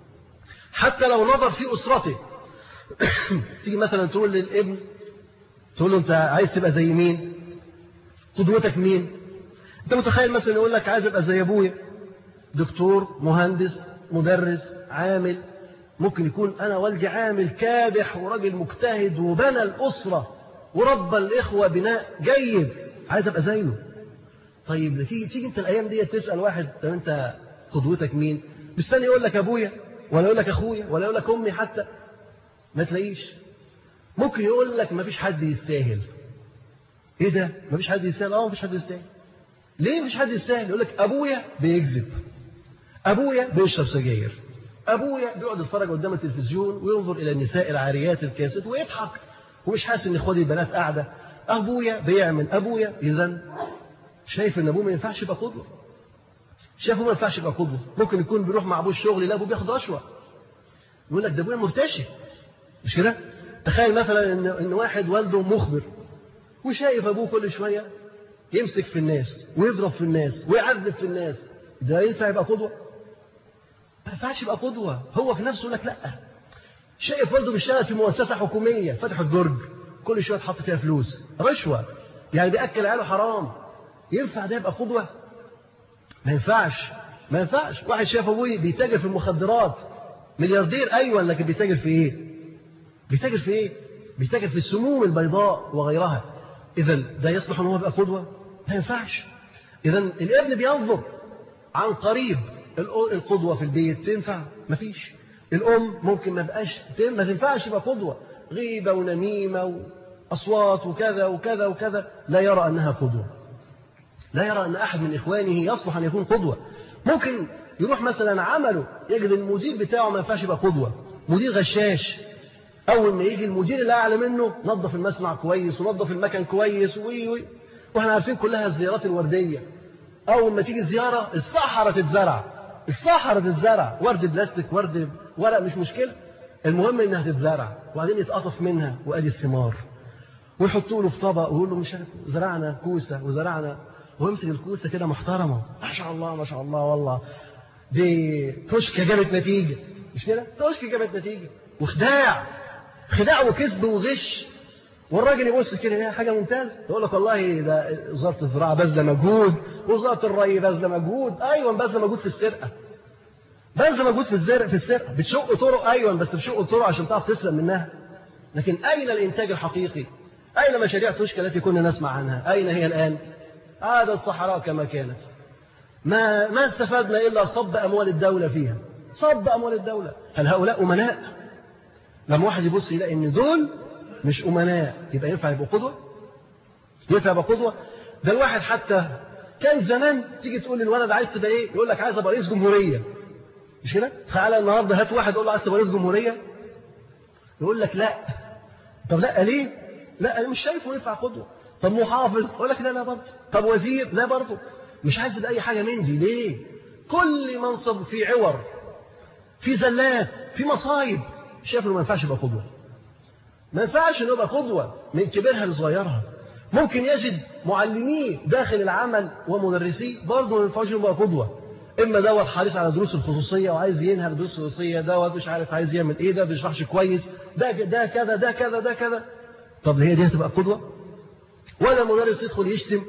حتى لو نظر في أسرته تيجي مثلا تقول للابن تقول له انت عايز تبقى زي مين قدوتك مين انت متخيل مثلا يقول لك عايز ابقى زي ابويا دكتور مهندس مدرس عامل ممكن يكون انا والدي عامل كادح وراجل مجتهد وبنى الاسره وربى الاخوه بناء جيد عايز ابقى زيه طيب تيجي تيجي انت الايام دي تسال واحد طب انت قدوتك مين مستني يقول لك ابويا ولا يقول لك اخويا ولا يقول لك امي حتى ما تلاقيش ممكن يقول لك ما فيش حد يستاهل ايه ده ما فيش حد يستاهل اه ما فيش حد يستاهل ليه ما فيش حد يستاهل يقول لك ابويا بيكذب ابويا بيشرب سجاير ابويا بيقعد يتفرج قدام التلفزيون وينظر الى النساء العاريات الكاسات ويضحك ومش حاسس ان اخواتي البنات قاعده ابويا بيعمل ابويا اذا شايف ان ابوه ما ينفعش يبقى قدوه شايف ما ينفعش يبقى قدوه ممكن يكون بيروح مع ابوه الشغل لا ابوه بياخد رشوه يقول لك ده ابويا مرتشي مش كده تخيل مثلا ان ان واحد والده مخبر وشايف ابوه كل شويه يمسك في الناس ويضرب في الناس ويعذب في الناس ده ينفع يبقى قدوه؟ ما ينفعش يبقى قدوه هو في نفسه لك لا شايف والده بيشتغل في مؤسسه حكوميه فتح الدرج كل شويه تحط فيها فلوس رشوه يعني بياكل عياله حرام ينفع ده يبقى قدوه؟ ما ينفعش ما ينفعش واحد شاف ابوه بيتاجر في المخدرات ملياردير ايوه لكن بيتاجر في ايه؟ بيتاجر في ايه؟ بيتاجر في السموم البيضاء وغيرها. اذا ده يصلح ان هو يبقى قدوه؟ ما ينفعش. اذا الابن بينظر عن قريب القدوه في البيت تنفع؟ ما فيش. الام ممكن ما بقاش ما تنفعش يبقى قدوه. غيبه ونميمه واصوات وكذا وكذا وكذا لا يرى انها قدوه. لا يرى ان احد من اخوانه يصلح ان يكون قدوه. ممكن يروح مثلا عمله يجد المدير بتاعه ما ينفعش يبقى قدوه. مدير غشاش اول ما يجي المدير اللي اعلى منه نظف المصنع كويس ونظف المكن كويس وي وي واحنا عارفين كلها الزيارات الورديه اول ما تيجي الزياره الصحراء تتزرع الصحراء تتزرع ورد بلاستيك ورد ورق مش مشكله المهم انها تتزرع وبعدين يتقطف منها وادي الثمار ويحطوا له في طبق ويقول له مش عارف زرعنا كوسه وزرعنا ويمسك الكوسه كده محترمه ما شاء الله ما شاء الله والله دي توشكه جابت نتيجه مش كده؟ توشكه جابت نتيجه وخداع خداع وكذب وغش والراجل يبص كده هي حاجه ممتازه يقول لك والله ده وزاره الزراعه باذله مجهود وزاره الري باذله مجهود ايوه باذله مجهود في السرقه باذله مجهود في الزرع في السرقه بتشق طرق ايوه بس بتشق طرق عشان تعرف تسرق منها لكن اين الانتاج الحقيقي؟ اين مشاريع توشكا التي كنا نسمع عنها؟ اين هي الان؟ عادت الصحراء كما كانت ما ما استفدنا الا صب اموال الدوله فيها صب اموال الدوله هل هؤلاء امناء؟ لما واحد يبص يلاقي ان دول مش امناء يبقى ينفع يبقوا قدوه؟ ينفع يبقى قدوه؟ ده الواحد حتى كان زمان تيجي تقول للولد عايز تبقى ايه يقول لك عايز ابقى رئيس جمهوريه مش كده تعالى النهارده هات واحد قول له عايز تبقى رئيس جمهوريه يقول لك لا طب لا ليه لا انا مش شايفه ينفع قدوه طب محافظ يقول لك لا لا برضه طب وزير لا برضه مش عايز يبقى اي حاجه من دي ليه كل منصب فيه عور في زلات في مصايب شايف انه ما ينفعش يبقى قدوه ما ينفعش انه يبقى قدوه من كبيرها لصغيرها ممكن يجد معلميه داخل العمل ومدرسيه برضه ما ينفعش يبقى قدوه اما دوت حريص على دروس الخصوصيه وعايز ينهى الدروس الخصوصيه دوت مش عارف عايز يعمل ايه ده ما بيشرحش كويس ده ده كذا ده كذا ده كذا طب هي دي هتبقى قدوه ولا مدرس يدخل يشتم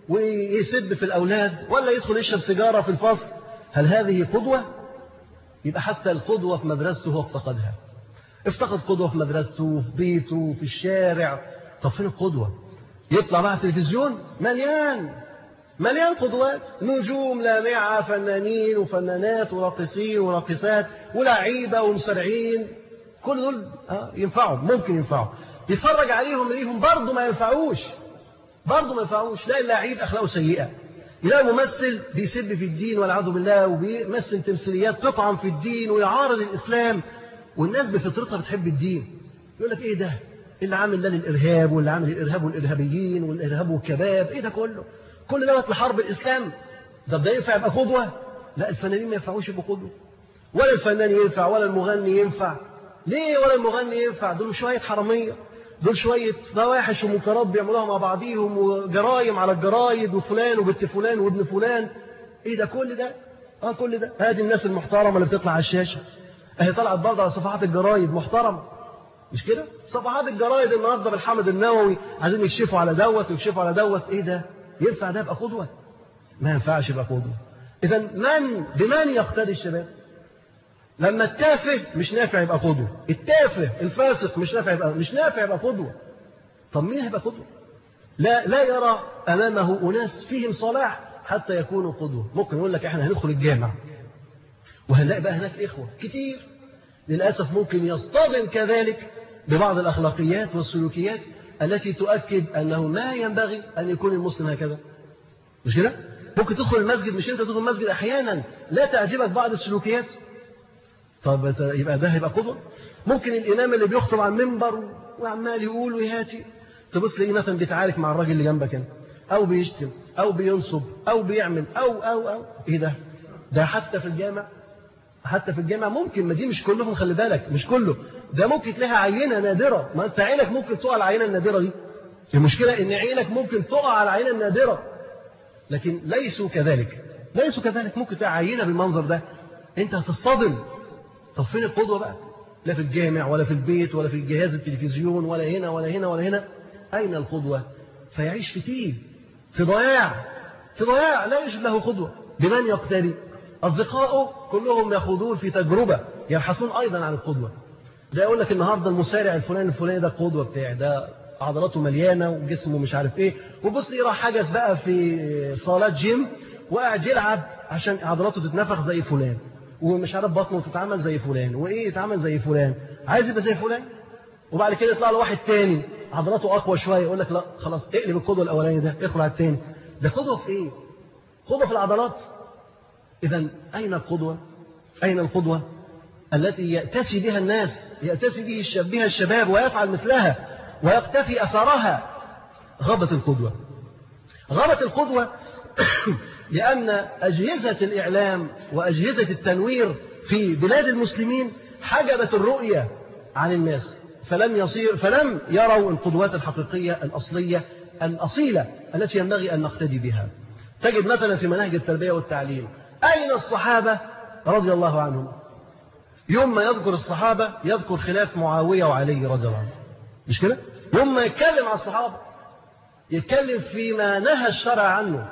ويسب في الاولاد ولا يدخل يشرب سيجاره في الفصل هل هذه قدوه يبقى حتى القدوه في مدرسته هو افتقدها افتقد قدوه في مدرسته في بيته في الشارع طب فين القدوه يطلع بقى التلفزيون مليان مليان قدوات نجوم لامعة فنانين وفنانات وراقصين وراقصات ولاعيبة ومسرعين كل دول آه ينفعوا ممكن ينفعوا يتفرج عليهم ليهم برضه ما ينفعوش برضه ما ينفعوش لا اللاعب أخلاقه سيئة يلاقي ممثل بيسب في الدين والعياذ بالله وبيمثل تمثيليات تطعن في الدين ويعارض الإسلام والناس بفطرتها بتحب الدين يقول لك إيه ده؟ اللي عامل ده للإرهاب واللي عامل الإرهاب والإرهابيين والإرهاب والكباب إيه ده كله؟ كل دوت لحرب الإسلام ده ده ينفع يبقى قدوة؟ لا الفنانين ما ينفعوش يبقوا قدوة ولا الفنان ينفع ولا المغني ينفع ليه ولا المغني ينفع دول شوية حرامية دول شوية فواحش ومنكرات بيعملوها مع بعضيهم وجرايم على الجرايد وفلان وبنت فلان وابن فلان ايه ده كل ده اه كل ده هذه الناس المحترمة اللي بتطلع على الشاشة اهي طلعت برضه على صفحات الجرايد محترمة مش كده صفحات الجرايد النهارده بالحمد النووي عايزين يكشفوا على دوت ويكشفوا على دوت ايه ده ينفع ده يبقى قدوة ما ينفعش يبقى قدوة إذا من بمن يقتدي الشباب لما التافه مش نافع يبقى قدوة التافه الفاسق مش نافع يبقى مش نافع يبقى قدوة طب مين هيبقى قدوة لا لا يرى أمامه أناس فيهم صلاح حتى يكونوا قدوة ممكن يقول لك احنا هندخل الجامع وهنلاقي بقى هناك إخوة كتير للأسف ممكن يصطدم كذلك ببعض الأخلاقيات والسلوكيات التي تؤكد أنه ما ينبغي أن يكون المسلم هكذا مش كده؟ ممكن تدخل المسجد مش أنت تدخل المسجد أحيانا لا تعجبك بعض السلوكيات طب يبقى ده هيبقى قدوة ممكن الإمام اللي بيخطب على المنبر وعمال يقول ويهاتي تبص ليه مثلا بيتعارك مع الراجل اللي جنبك انت أو بيشتم أو بينصب أو بيعمل أو أو أو إيه ده؟ ده حتى في الجامع حتى في الجامع ممكن ما دي مش كلهم خلي بالك مش كله ده ممكن تلاقيها عينه نادره ما انت عينك ممكن تقع على العينه النادره دي المشكله ان عينك ممكن تقع على العينه النادره لكن ليسوا كذلك ليسوا كذلك ممكن تلاقي عينه بالمنظر ده انت هتصطدم طب فين القدوه بقى لا في الجامع ولا في البيت ولا في جهاز التلفزيون ولا هنا ولا هنا ولا هنا اين القدوه فيعيش في تيه في ضياع في ضياع لا يوجد له قدوه بمن يقتدي أصدقائه كلهم يخوضون في تجربة يبحثون أيضا عن القدوة ده يقول لك النهارده المسارع الفلاني الفلاني ده القدوة بتاعي ده عضلاته مليانة وجسمه مش عارف ايه وبص ليه راح حجز بقى في صالات جيم وقاعد يلعب عشان عضلاته تتنفخ زي فلان ومش عارف بطنه تتعمل زي فلان وايه يتعمل زي فلان عايز يبقى زي فلان وبعد كده يطلع له واحد تاني عضلاته اقوى شويه يقول لك لا خلاص اقلب القدوه الاولاني ده ادخل على التاني ده قدوه في ايه؟ قدوه في العضلات إذا أين القدوة؟ أين القدوة التي يأتسي بها الناس يأتسي به الشب بها الشباب ويفعل مثلها ويقتفي أثرها غابت القدوة غابت القدوة لأن أجهزة الإعلام وأجهزة التنوير في بلاد المسلمين حجبت الرؤية عن الناس فلم يصير فلم يروا القدوات الحقيقية الأصلية الأصيلة التي ينبغي أن نقتدي بها تجد مثلا في مناهج التربية والتعليم أين الصحابة رضي الله عنهم يوم ما يذكر الصحابة يذكر خلاف معاوية وعلي رضي الله عنهم مش كده يوم ما يتكلم عن الصحابة يتكلم فيما نهى الشرع عنه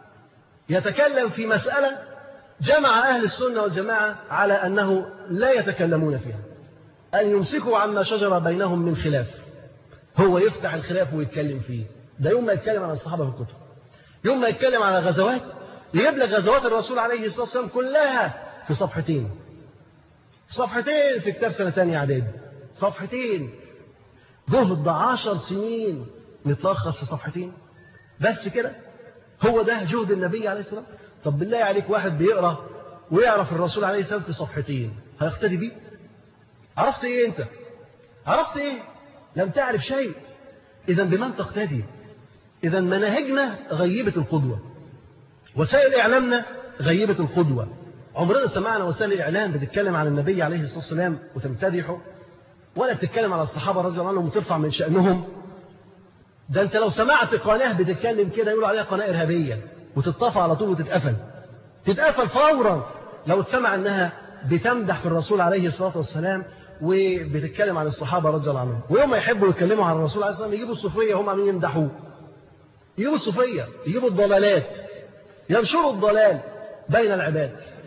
يتكلم في مسألة جمع أهل السنة والجماعة على أنه لا يتكلمون فيها أن يمسكوا عما شجر بينهم من خلاف هو يفتح الخلاف ويتكلم فيه ده يوم ما يتكلم عن الصحابة في الكتب يوم ما يتكلم على غزوات يجيب لك غزوات الرسول عليه الصلاة والسلام كلها في صفحتين صفحتين في كتاب سنة تانية إعدادي صفحتين جهد عشر سنين متلخص في صفحتين بس كده هو ده جهد النبي عليه السلام طب بالله عليك واحد بيقرأ ويعرف الرسول عليه السلام في صفحتين هيقتدي بيه عرفت ايه انت عرفت ايه لم تعرف شيء اذا بمن تقتدي اذا مناهجنا غيبة القدوة وسائل اعلامنا غيبة القدوة عمرنا سمعنا وسائل الاعلام بتتكلم عن النبي عليه الصلاة والسلام وتمتدحه ولا بتتكلم على الصحابة رضي الله عنهم وترفع من شأنهم ده انت لو سمعت قناة بتتكلم كده يقولوا عليها قناة إرهابية وتتطفى على طول وتتقفل تتقفل فورا لو اتسمع انها بتمدح في الرسول عليه الصلاة والسلام وبتتكلم عن الصحابة رضي الله عنهم ويوم ما يحبوا يتكلموا عن الرسول عليه الصلاة والسلام يجيبوا الصوفية هم عاملين يمدحوه يجيبوا الصوفية يجيبوا الضلالات ينشروا الضلال بين العباد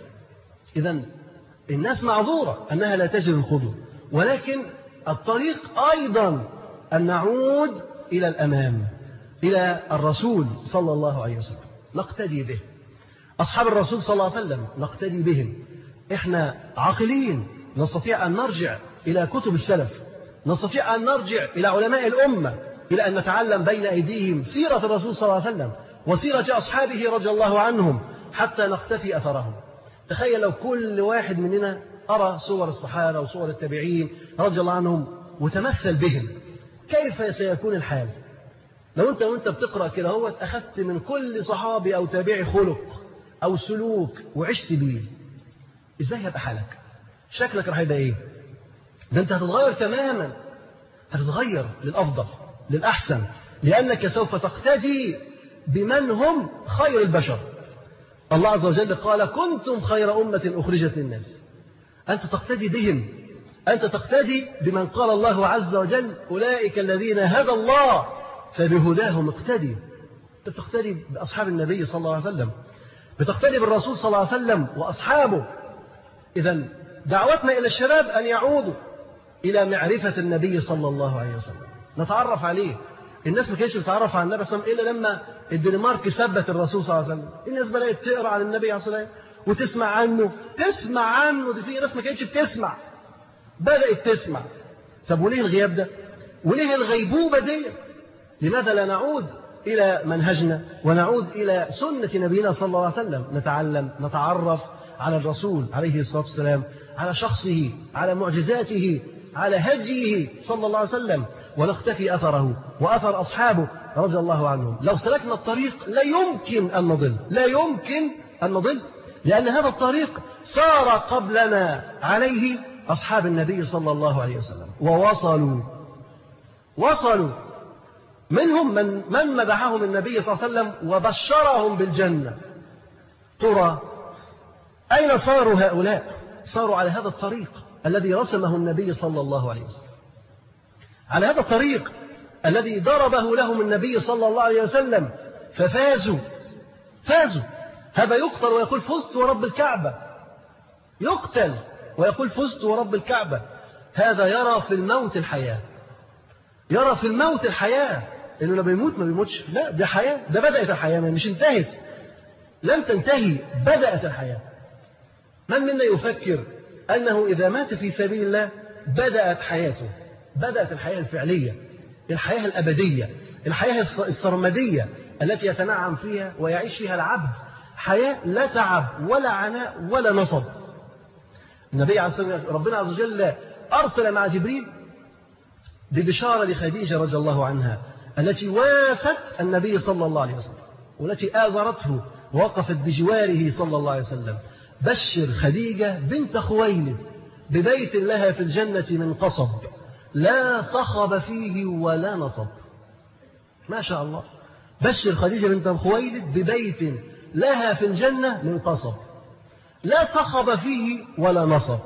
إذا الناس معذورة أنها لا تجد القدوة ولكن الطريق أيضا أن نعود إلى الأمام إلى الرسول صلى الله عليه وسلم نقتدي به أصحاب الرسول صلى الله عليه وسلم نقتدي بهم إحنا عاقلين نستطيع أن نرجع إلى كتب السلف نستطيع أن نرجع إلى علماء الأمة إلى أن نتعلم بين أيديهم سيرة الرسول صلى الله عليه وسلم وسيرة أصحابه رضي الله عنهم حتى نقتفي أثرهم تخيل لو كل واحد مننا أرى صور الصحابة وصور التابعين رضي الله عنهم وتمثل بهم كيف سيكون الحال لو أنت وأنت بتقرأ كده هو أخذت من كل صحابي أو تابعي خلق أو سلوك وعشت بيه إزاي هيبقى حالك شكلك راح يبقى إيه ده أنت هتتغير تماما هتتغير للأفضل للأحسن لأنك سوف تقتدي بمن هم خير البشر الله عز وجل قال كنتم خير أمة أخرجت للناس أنت تقتدي بهم أنت تقتدي بمن قال الله عز وجل أولئك الذين هدى الله فبهداهم اقتدي بتقتدي بأصحاب النبي صلى الله عليه وسلم بتقتدي بالرسول صلى الله عليه وسلم وأصحابه إذا دعوتنا إلى الشباب أن يعودوا إلى معرفة النبي صلى الله عليه وسلم نتعرف عليه الناس ما كانتش بتتعرف على النبي صلى الله عليه وسلم إلا لما الدنمارك ثبت الرسول صلى الله عليه وسلم الناس بدأت تقرأ عن النبي عليه الصلاة والسلام وتسمع عنه تسمع عنه دي في ناس ما كانتش بتسمع بدأت تسمع طب وليه الغياب ده وليه الغيبوبة دي لماذا لا نعود إلى منهجنا ونعود إلى سنة نبينا صلى الله عليه وسلم نتعلم نتعرف على الرسول عليه الصلاة والسلام على شخصه على معجزاته على هديه صلى الله عليه وسلم ونختفي أثره وأثر أصحابه رضي الله عنهم لو سلكنا الطريق لا يمكن أن نضل لا يمكن أن نضل لأن هذا الطريق سار قبلنا عليه أصحاب النبي صلى الله عليه وسلم ووصلوا وصلوا منهم من من مدحهم النبي صلى الله عليه وسلم وبشرهم بالجنة ترى أين صاروا هؤلاء صاروا على هذا الطريق الذي رسمه النبي صلى الله عليه وسلم على هذا الطريق الذي ضربه لهم النبي صلى الله عليه وسلم ففازوا فازوا هذا يقتل ويقول فزت ورب الكعبة يقتل ويقول فزت ورب الكعبة هذا يرى في الموت الحياة يرى في الموت الحياة انه لما بيموت ما بيموتش لا ده حياة ده بدأت الحياة مش انتهت لم تنتهي بدأت الحياة من منا يفكر أنه إذا مات في سبيل الله بدأت حياته بدأت الحياة الفعلية الحياة الأبدية الحياة السرمدية التي يتنعم فيها ويعيش فيها العبد حياة لا تعب ولا عناء ولا نصب النبي عليه الصلاة والسلام ربنا عز وجل أرسل مع جبريل ببشارة لخديجة رضي الله عنها التي وافت النبي صلى الله عليه وسلم والتي آزرته ووقفت بجواره صلى الله عليه وسلم بشر خديجة بنت خويلد ببيت لها في الجنة من قصب لا صخب فيه ولا نصب ما شاء الله بشر خديجة بنت خويلد ببيت لها في الجنة من قصب لا صخب فيه ولا نصب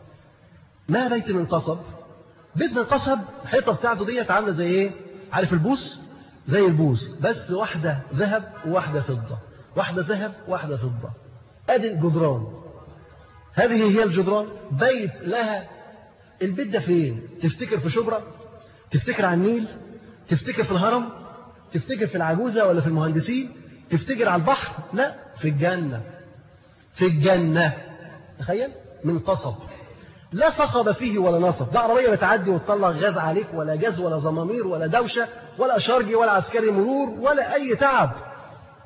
ما بيت من قصب بيت من قصب الحيطة بتاعته ديت عاملة زي ايه عارف البوس زي البوس بس واحدة ذهب وواحدة فضة واحدة ذهب واحدة فضة ادي الجدران هذه هي الجدران بيت لها البيت ده فين تفتكر في شبرا تفتكر على النيل تفتكر في الهرم تفتكر في العجوزة ولا في المهندسين تفتكر على البحر لا في الجنة في الجنة تخيل من قصب لا صخب فيه ولا نصب لا عربية بتعدي وتطلع غاز عليك ولا جاز ولا زمامير ولا دوشة ولا شرجي ولا عسكري مرور ولا أي تعب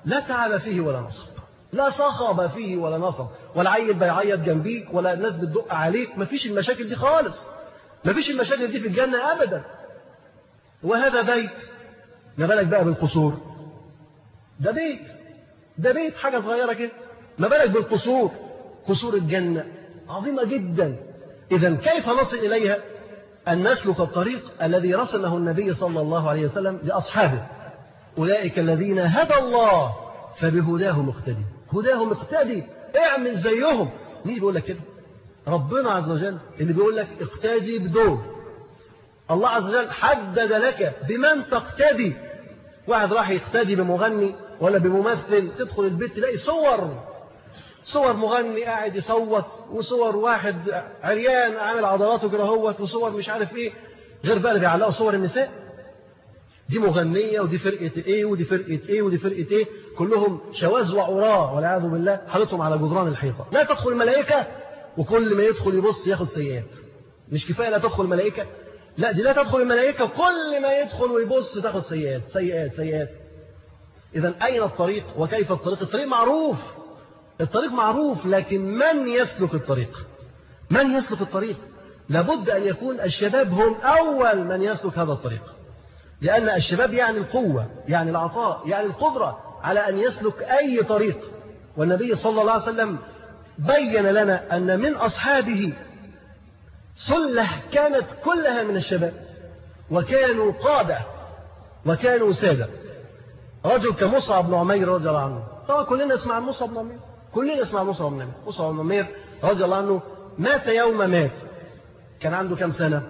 لا تعب فيه ولا نصب لا صخب فيه ولا نصب ولا عيل بيعيط جنبيك ولا الناس بتدق عليك مفيش المشاكل دي خالص مفيش المشاكل دي في الجنة أبدا وهذا بيت ما بالك بقى بالقصور ده بيت ده بيت حاجة صغيرة كده ما بالك بالقصور قصور الجنة عظيمة جدا إذا كيف نصل إليها أن نسلك الطريق الذي رسمه النبي صلى الله عليه وسلم لأصحابه أولئك الذين هدى الله فبهداه مقتدي هداه مقتدي اعمل زيهم مين بيقول لك كده ربنا عز وجل اللي بيقول لك اقتدي بدول الله عز وجل حدد لك بمن تقتدي واحد راح يقتدي بمغني ولا بممثل تدخل البيت تلاقي صور صور مغني قاعد يصوت وصور واحد عريان عامل عضلاته كده هوت وصور مش عارف ايه غير بقى اللي بيعلقوا صور النساء دي مغنيه ودي فرقه ايه ودي فرقه ايه ودي فرقه ايه كلهم شواذ وعراة والعياذ بالله حاططهم على جدران الحيطه لا تدخل الملائكه وكل ما يدخل يبص ياخد سيئات مش كفايه لا تدخل الملائكه لا دي لا تدخل الملائكه كل ما يدخل ويبص تاخد سيئات سيئات سيئات اذا اين الطريق وكيف الطريق الطريق معروف الطريق معروف لكن من يسلك الطريق من يسلك الطريق لابد أن يكون الشباب هم أول من يسلك هذا الطريق لأن الشباب يعني القوة يعني العطاء يعني القدرة على أن يسلك أي طريق والنبي صلى الله عليه وسلم بين لنا أن من أصحابه صلة كانت كلها من الشباب وكانوا قادة وكانوا سادة رجل كمصعب بن عمير رضي الله عنه طبعا كلنا نسمع عن مصعب بن عمير كلنا نسمع مصعب بن عمير مصعب بن عمير رضي الله عنه مات يوم مات كان عنده كم سنة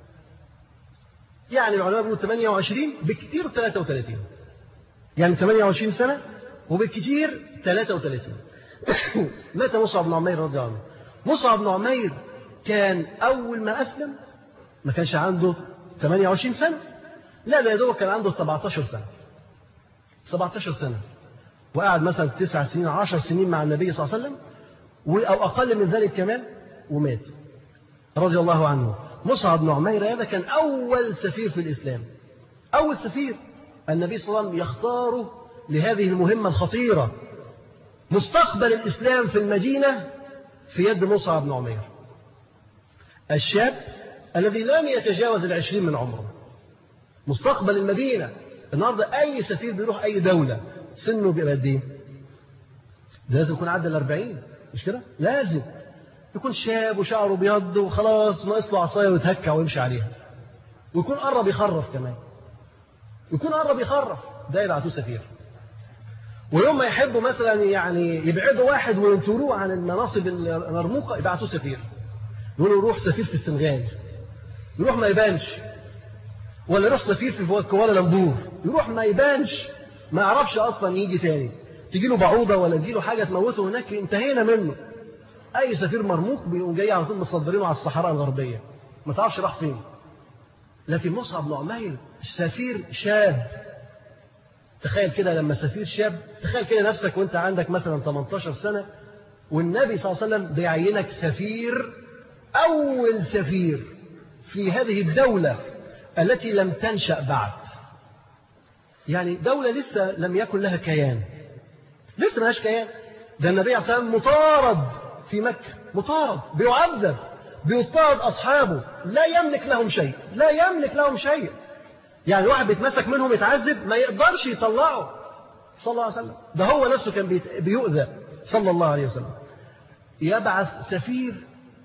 يعني العلماء بيقولوا 28 بكتير 33 يعني 28 سنة وبالكتير 33 مات مصعب بن عمير رضي الله عنه مصعب بن عمير كان أول ما أسلم ما كانش عنده 28 سنة لا ده يا دوب كان عنده 17 سنة 17 سنة وقعد مثلا تسع سنين عشر سنين مع النبي صلى الله عليه وسلم أو أقل من ذلك كمان ومات رضي الله عنه مصعب بن عمير هذا كان أول سفير في الإسلام أول سفير النبي صلى الله عليه وسلم يختاره لهذه المهمة الخطيرة مستقبل الإسلام في المدينة في يد مصعب بن عمير الشاب الذي لم يتجاوز العشرين من عمره مستقبل المدينة النهاردة أي سفير بيروح أي دولة سنه بيبقى قد إيه؟ ده لازم يكون عدى الأربعين مش كده؟ لازم يكون شاب وشعره بيض وخلاص ناقص له عصايه ويتهكع ويمشي عليها ويكون قرب يخرف كمان يكون قرب يخرف ده يبعتوه سفير ويوم ما يحبوا مثلا يعني يبعدوا واحد وينطروه عن المناصب المرموقه يبعتوه سفير يقولوا روح سفير في السنغال يروح ما يبانش ولا يروح سفير في كوالالمبور يروح ما يبانش ما يعرفش اصلا يجي تاني تجي له بعوضه ولا تجي له حاجه تموته هناك انتهينا منه اي سفير مرموق بيقوم جاي على طول مصدرينه على الصحراء الغربيه ما تعرفش راح فين لكن مصعب بن عمير سفير شاب تخيل كده لما سفير شاب تخيل كده نفسك وانت عندك مثلا 18 سنه والنبي صلى الله عليه وسلم بيعينك سفير اول سفير في هذه الدوله التي لم تنشا بعد يعني دوله لسه لم يكن لها كيان لسه ملهاش كيان ده النبي عليه الصلاه والسلام مطارد في مكة مطارد بيعذب بيطارد أصحابه لا يملك لهم شيء لا يملك لهم شيء يعني واحد بيتمسك منهم يتعذب ما يقدرش يطلعه صلى الله عليه وسلم ده هو نفسه كان بيؤذى صلى الله عليه وسلم يبعث سفير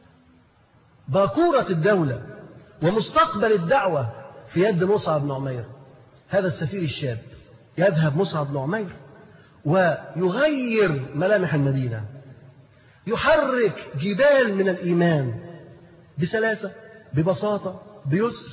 باكورة الدولة ومستقبل الدعوة في يد مصعب بن عمير هذا السفير الشاب يذهب مصعب بن عمير ويغير ملامح المدينة يحرك جبال من الإيمان بسلاسة ببساطة بيسر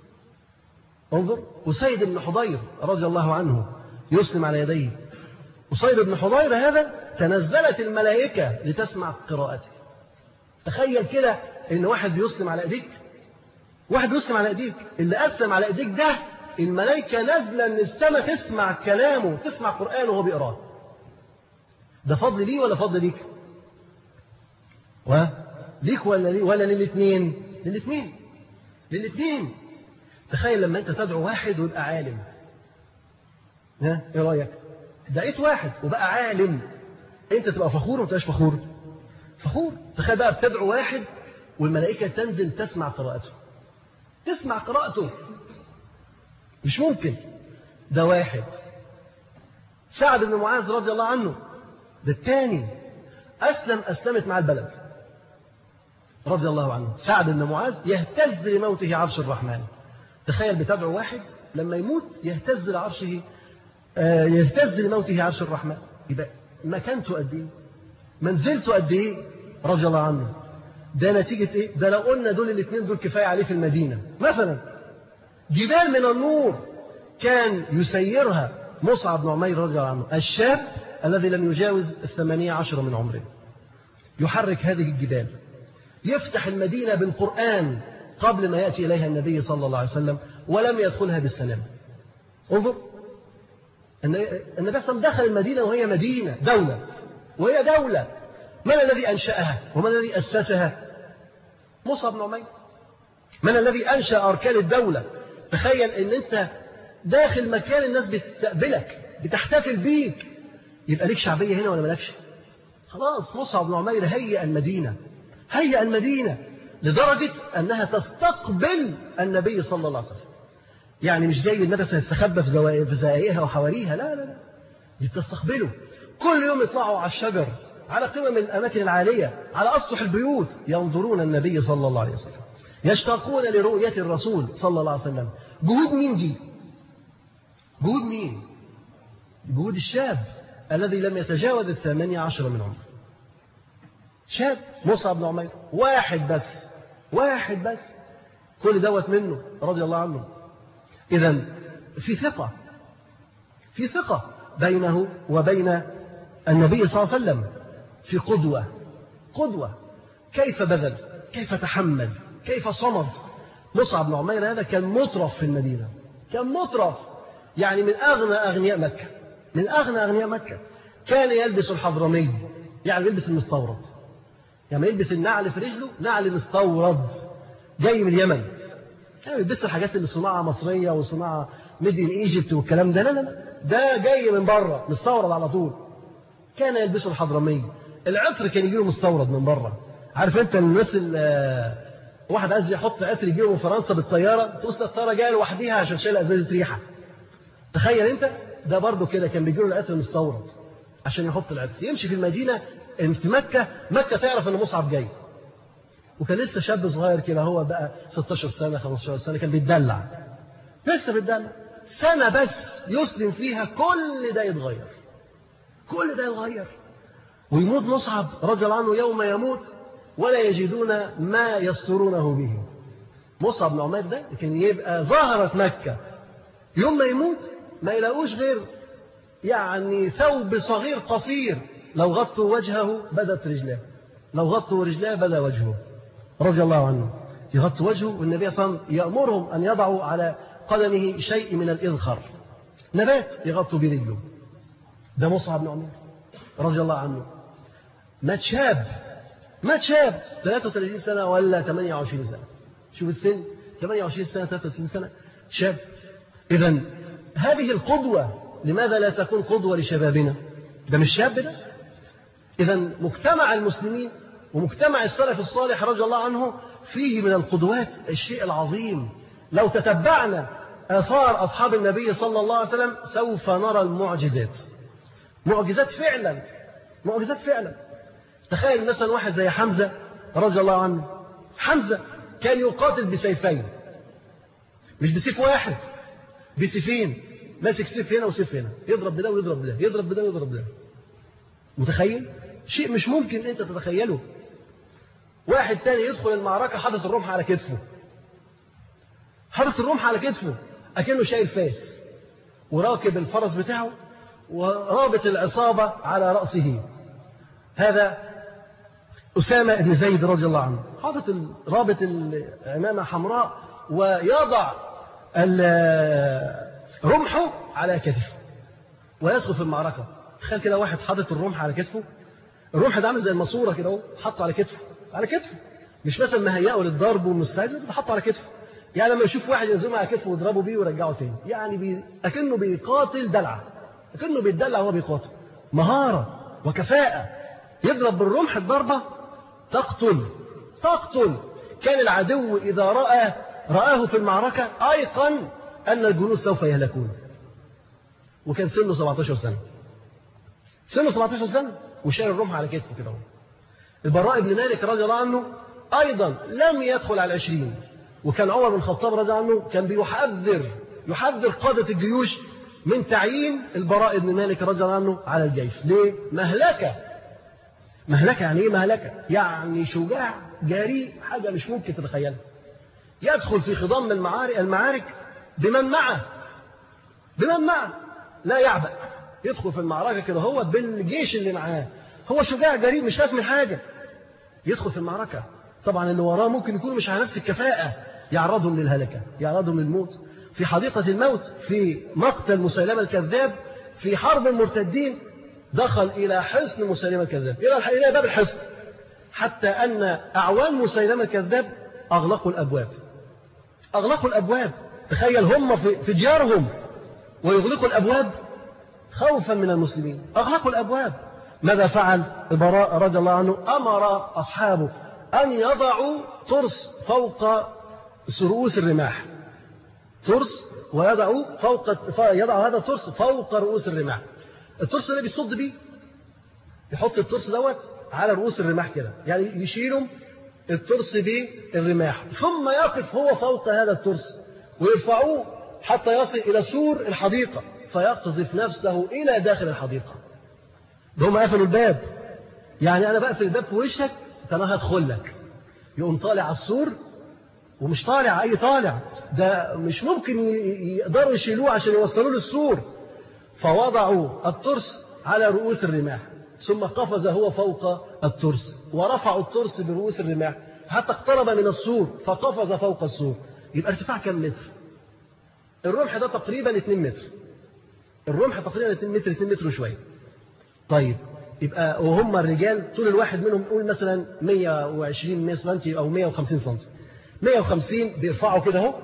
انظر أسيد بن حضير رضي الله عنه يسلم على يديه أسيد بن حضير هذا تنزلت الملائكة لتسمع قراءته تخيل كده إن واحد بيسلم على إيديك واحد بيسلم على إيديك اللي أسلم على إيديك ده الملائكة نازلة من السماء تسمع كلامه تسمع قرآنه وهو بيقراه ده فضل ليه ولا فضل ليك؟ و ليك ولا لي ولا للاثنين للاثنين للاثنين تخيل لما انت تدعو واحد ويبقى عالم ها ايه رايك دعيت واحد وبقى عالم انت تبقى فخور وما تبقاش فخور فخور تخيل بقى بتدعو واحد والملائكة تنزل تسمع قراءته تسمع قراءته مش ممكن ده واحد سعد بن معاذ رضي الله عنه ده الثاني أسلم أسلمت مع البلد رضي الله عنه سعد بن معاذ يهتز لموته عرش الرحمن تخيل بتدعو واحد لما يموت يهتز لعرشه آه يهتز لموته عرش الرحمن يبقى مكانته قد ايه منزلته قد ايه رضي الله عنه ده نتيجة ايه ده لو قلنا دول الاثنين دول كفاية عليه في المدينة مثلا جبال من النور كان يسيرها مصعب بن عمير رضي الله عنه الشاب الذي لم يجاوز الثمانية عشر من عمره يحرك هذه الجبال يفتح المدينة بالقرآن قبل ما يأتي إليها النبي صلى الله عليه وسلم ولم يدخلها بالسلام انظر النبي صلى الله عليه وسلم دخل المدينة وهي مدينة دولة وهي دولة من الذي أنشأها ومن الذي أسسها مصعب بن عمير من الذي أنشأ أركان الدولة تخيل أن أنت داخل مكان الناس بتستقبلك بتحتفل بيك يبقى ليك شعبية هنا ولا مالكش خلاص مصعب بن عمير هيئ المدينة هيئ المدينة لدرجة أنها تستقبل النبي صلى الله عليه وسلم يعني مش جاي النبي سيستخبى في زواياها وحواريها لا لا لا دي بتستقبله كل يوم يطلعوا على الشجر على قمم الأماكن العالية على أسطح البيوت ينظرون النبي صلى الله عليه وسلم يشتاقون لرؤية الرسول صلى الله عليه وسلم جهود مين دي جهود مين جهود الشاب الذي لم يتجاوز الثمانية عشر من عمره شاب مصعب بن عمير واحد بس واحد بس كل دوت منه رضي الله عنه إذا في ثقة في ثقة بينه وبين النبي صلى الله عليه وسلم في قدوة قدوة كيف بذل كيف تحمل كيف صمد مصعب بن عمير هذا كان مطرف في المدينة كان مطرف يعني من أغنى أغنياء مكة من أغنى أغنياء مكة كان يلبس الحضرمي يعني يلبس المستورد يعني يلبس النعل في رجله نعل مستورد جاي من اليمن يعني يلبس الحاجات اللي صناعة مصرية وصناعة ميد ان ايجيبت والكلام ده لا لا لا ده جاي من بره مستورد على طول كان يلبسه الحضرمي العطر كان يجيله مستورد من بره عارف انت الناس واحد عايز يحط عطر يجيله من فرنسا بالطياره تقول الطياره جايه لوحديها عشان شايله ازازه ريحه تخيل انت ده برضه كده كان بيجيله العطر مستورد عشان يحط العطر يمشي في المدينه في مكه مكه تعرف ان مصعب جاي وكان لسه شاب صغير كده هو بقى 16 سنه 15 سنه كان بيتدلع لسه بيتدلع سنه بس يسلم فيها كل ده يتغير كل ده يتغير ويموت مصعب رضي الله عنه يوم يموت ولا يجدون ما يسترونه به مصعب بن عمير ده كان يبقى ظهرت مكة يوم ما يموت ما يلاقوش غير يعني ثوب صغير قصير لو غطوا وجهه بدت رجلاه لو غطوا رجلاه بدا وجهه رضي الله عنه يغطوا وجهه والنبي صلى الله عليه وسلم يأمرهم أن يضعوا على قدمه شيء من الإذخر نبات يغطوا برجله ده مصعب بن عمير رضي الله عنه مات شاب مات شاب 33 سنة ولا 28 سنة شوف السن 28 سنة 33 سنة شاب إذا هذه القدوة لماذا لا تكون قدوة لشبابنا ده مش شاب ده إذا مجتمع المسلمين ومجتمع السلف الصالح رضي الله عنه فيه من القدوات الشيء العظيم لو تتبعنا آثار أصحاب النبي صلى الله عليه وسلم سوف نرى المعجزات معجزات فعلا معجزات فعلا تخيل مثلا واحد زي حمزة رضي الله عنه حمزة كان يقاتل بسيفين مش بسيف واحد بسيفين ماسك سيف هنا وسيف هنا يضرب بده ويضرب بده يضرب بده ويضرب بده متخيل شيء مش ممكن انت تتخيله واحد تاني يدخل المعركة حاطط الرمح على كتفه حاطط الرمح على كتفه أكنه شايل فاس وراكب الفرس بتاعه ورابط العصابة على رأسه هذا أسامة بن زيد رضي الله عنه حاطط رابط العمامة حمراء ويضع رمحه على كتفه ويدخل في المعركة تخيل كده واحد حاطط الرمح على كتفه الرمح ده عامل زي الماسورة كده اهو حاطه على كتفه على كتفه مش مثلا مهيئه للضرب ومستعد ده حاطه على كتفه يعني لما يشوف واحد ينزله على كتفه ويضربه بيه ويرجعه تاني يعني بي... اكنه بيقاتل دلعه كأنه بيتدلع وهو بيقاتل مهارة وكفاءة يضرب بالرمح الضربة تقتل تقتل كان العدو إذا رأى رآه في المعركة أيقن أن الجنود سوف يهلكون وكان سنه 17 سنة سنه 17 سنة وشال الرمح على كتفه كده البراء بن مالك رضي الله عنه أيضا لم يدخل على العشرين وكان عمر بن الخطاب رضي الله عنه كان بيحذر يحذر قادة الجيوش من تعيين البراء بن مالك رضي الله عنه على الجيش ليه؟ مهلكة مهلكة يعني إيه مهلكة؟ يعني شجاع جريء حاجة مش ممكن تتخيلها يدخل في خضم المعارك المعارك بمن معه بمن معه لا يعبأ يدخل في المعركة كده هو بالجيش اللي معاه هو شجاع جريء مش خايف من حاجة يدخل في المعركة طبعا اللي وراه ممكن يكونوا مش على نفس الكفاءة يعرضهم للهلكة يعرضهم للموت في حديقة الموت في مقتل مسيلمة الكذاب في حرب المرتدين دخل إلى حصن مسيلمة الكذاب إلى إلى باب الحصن حتى أن أعوان مسيلمة الكذاب أغلقوا الأبواب أغلقوا الأبواب تخيل هم في, في ديارهم ويغلقوا الأبواب خوفا من المسلمين أغلقوا الأبواب ماذا فعل البراء رضي الله عنه أمر أصحابه أن يضعوا ترس فوق رؤوس الرماح ترس ويضعوا فوق يضع هذا الترس فوق رؤوس الرماح الترس اللي بيصد بيه يحط الترس دوت على رؤوس الرماح كده يعني يشيلوا الترس بالرماح ثم يقف هو فوق هذا الترس ويرفعوه حتى يصل إلى سور الحديقة فيقذف نفسه إلى داخل الحديقة ده هم قفلوا الباب يعني أنا بقفل الباب في وشك فأنا هدخل لك يقوم طالع على السور ومش طالع أي طالع ده مش ممكن يقدروا يشيلوه عشان يوصلوه للسور فوضعوا الترس على رؤوس الرماح ثم قفز هو فوق الترس ورفعوا الترس برؤوس الرماح حتى اقترب من السور فقفز فوق السور يبقى ارتفاع كم متر الرمح ده تقريبا 2 متر الرمح تقريبا 2 متر 2 متر وشويه طيب يبقى وهم الرجال طول الواحد منهم قول مثلا 120 سم او 150 سم 150 بيرفعوا كده اهو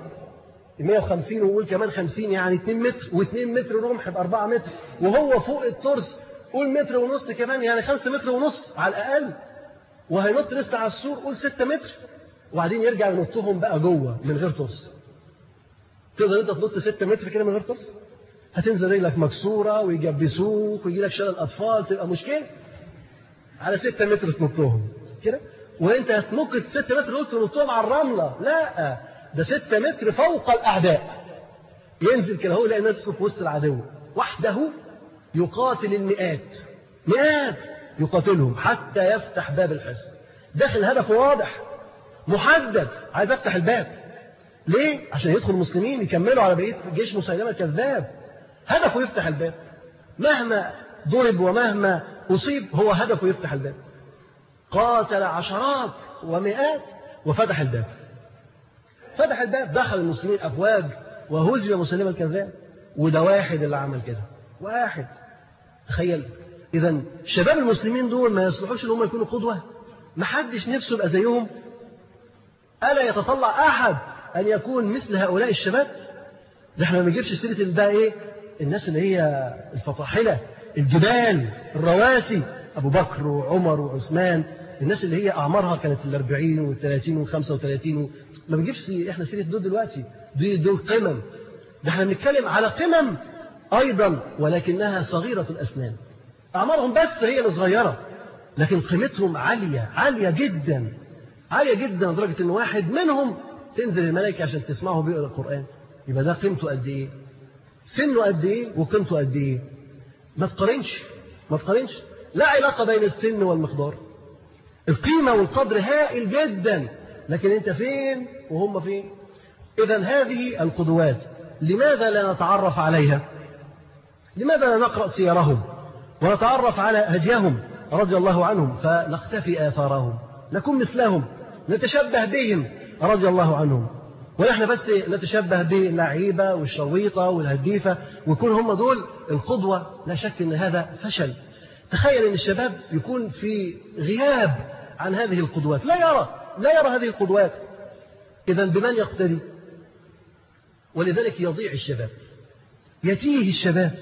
150 وقول كمان 50 يعني 2 متر و2 متر رمح ب 4 متر وهو فوق الترس قول متر ونص كمان يعني 5 متر ونص على الاقل وهينط لسه على السور قول 6 متر وبعدين يرجع ينطهم بقى جوه من غير ترس تقدر انت تنط 6 متر كده من غير ترس هتنزل رجلك مكسوره ويجبسوك ويجي لك شلل اطفال تبقى مشكله على 6 متر تنطهم كده وانت ممكن 6 متر دول تنطهم على الرمله لا ده 6 متر فوق الاعداء ينزل كده هو يلاقي نفسه في وسط العدو وحده يقاتل المئات مئات يقاتلهم حتى يفتح باب الحصن داخل هدف واضح محدد عايز افتح الباب ليه؟ عشان يدخل المسلمين يكملوا على بقيه جيش مسيلمه الكذاب هدفه يفتح الباب مهما ضرب ومهما اصيب هو هدفه يفتح الباب قاتل عشرات ومئات وفتح الباب فتح الباب دخل المسلمين افواج وهزم مسيلمه الكذاب وده واحد اللي عمل كده واحد تخيل اذا شباب المسلمين دول ما يصلحوش ان هم يكونوا قدوه ما حدش نفسه يبقى زيهم الا يتطلع احد ان يكون مثل هؤلاء الشباب ده احنا ما بنجيبش سيره بقى ايه الناس اللي هي الفطاحله الجبال الرواسي ابو بكر وعمر وعثمان الناس اللي هي اعمارها كانت الأربعين والثلاثين والخمسة وثلاثين ما بنجيبش احنا سيره دول دلوقتي دي دول قمم ده احنا بنتكلم على قمم ايضا ولكنها صغيره الاسنان اعمارهم بس هي الصغيره لكن قيمتهم عاليه عاليه جدا عاليه جدا لدرجه ان واحد منهم تنزل الملائكه عشان تسمعه بيقرا القران يبقى ده قيمته قد ايه سنه قد ايه وقيمته قد ايه ما تقارنش ما تقارنش لا علاقه بين السن والمقدار القيمه والقدر هائل جدا لكن انت فين وهم فين اذا هذه القدوات لماذا لا نتعرف عليها لماذا لا نقرا سيرهم ونتعرف على هديهم رضي الله عنهم فنقتفي اثارهم نكون مثلهم نتشبه بهم رضي الله عنهم ونحن بس نتشبه باللعيبة والشويطة والهديفة ويكون هم دول القدوة لا شك أن هذا فشل تخيل أن الشباب يكون في غياب عن هذه القدوات لا يرى لا يرى هذه القدوات إذا بمن يقتدي ولذلك يضيع الشباب يتيه الشباب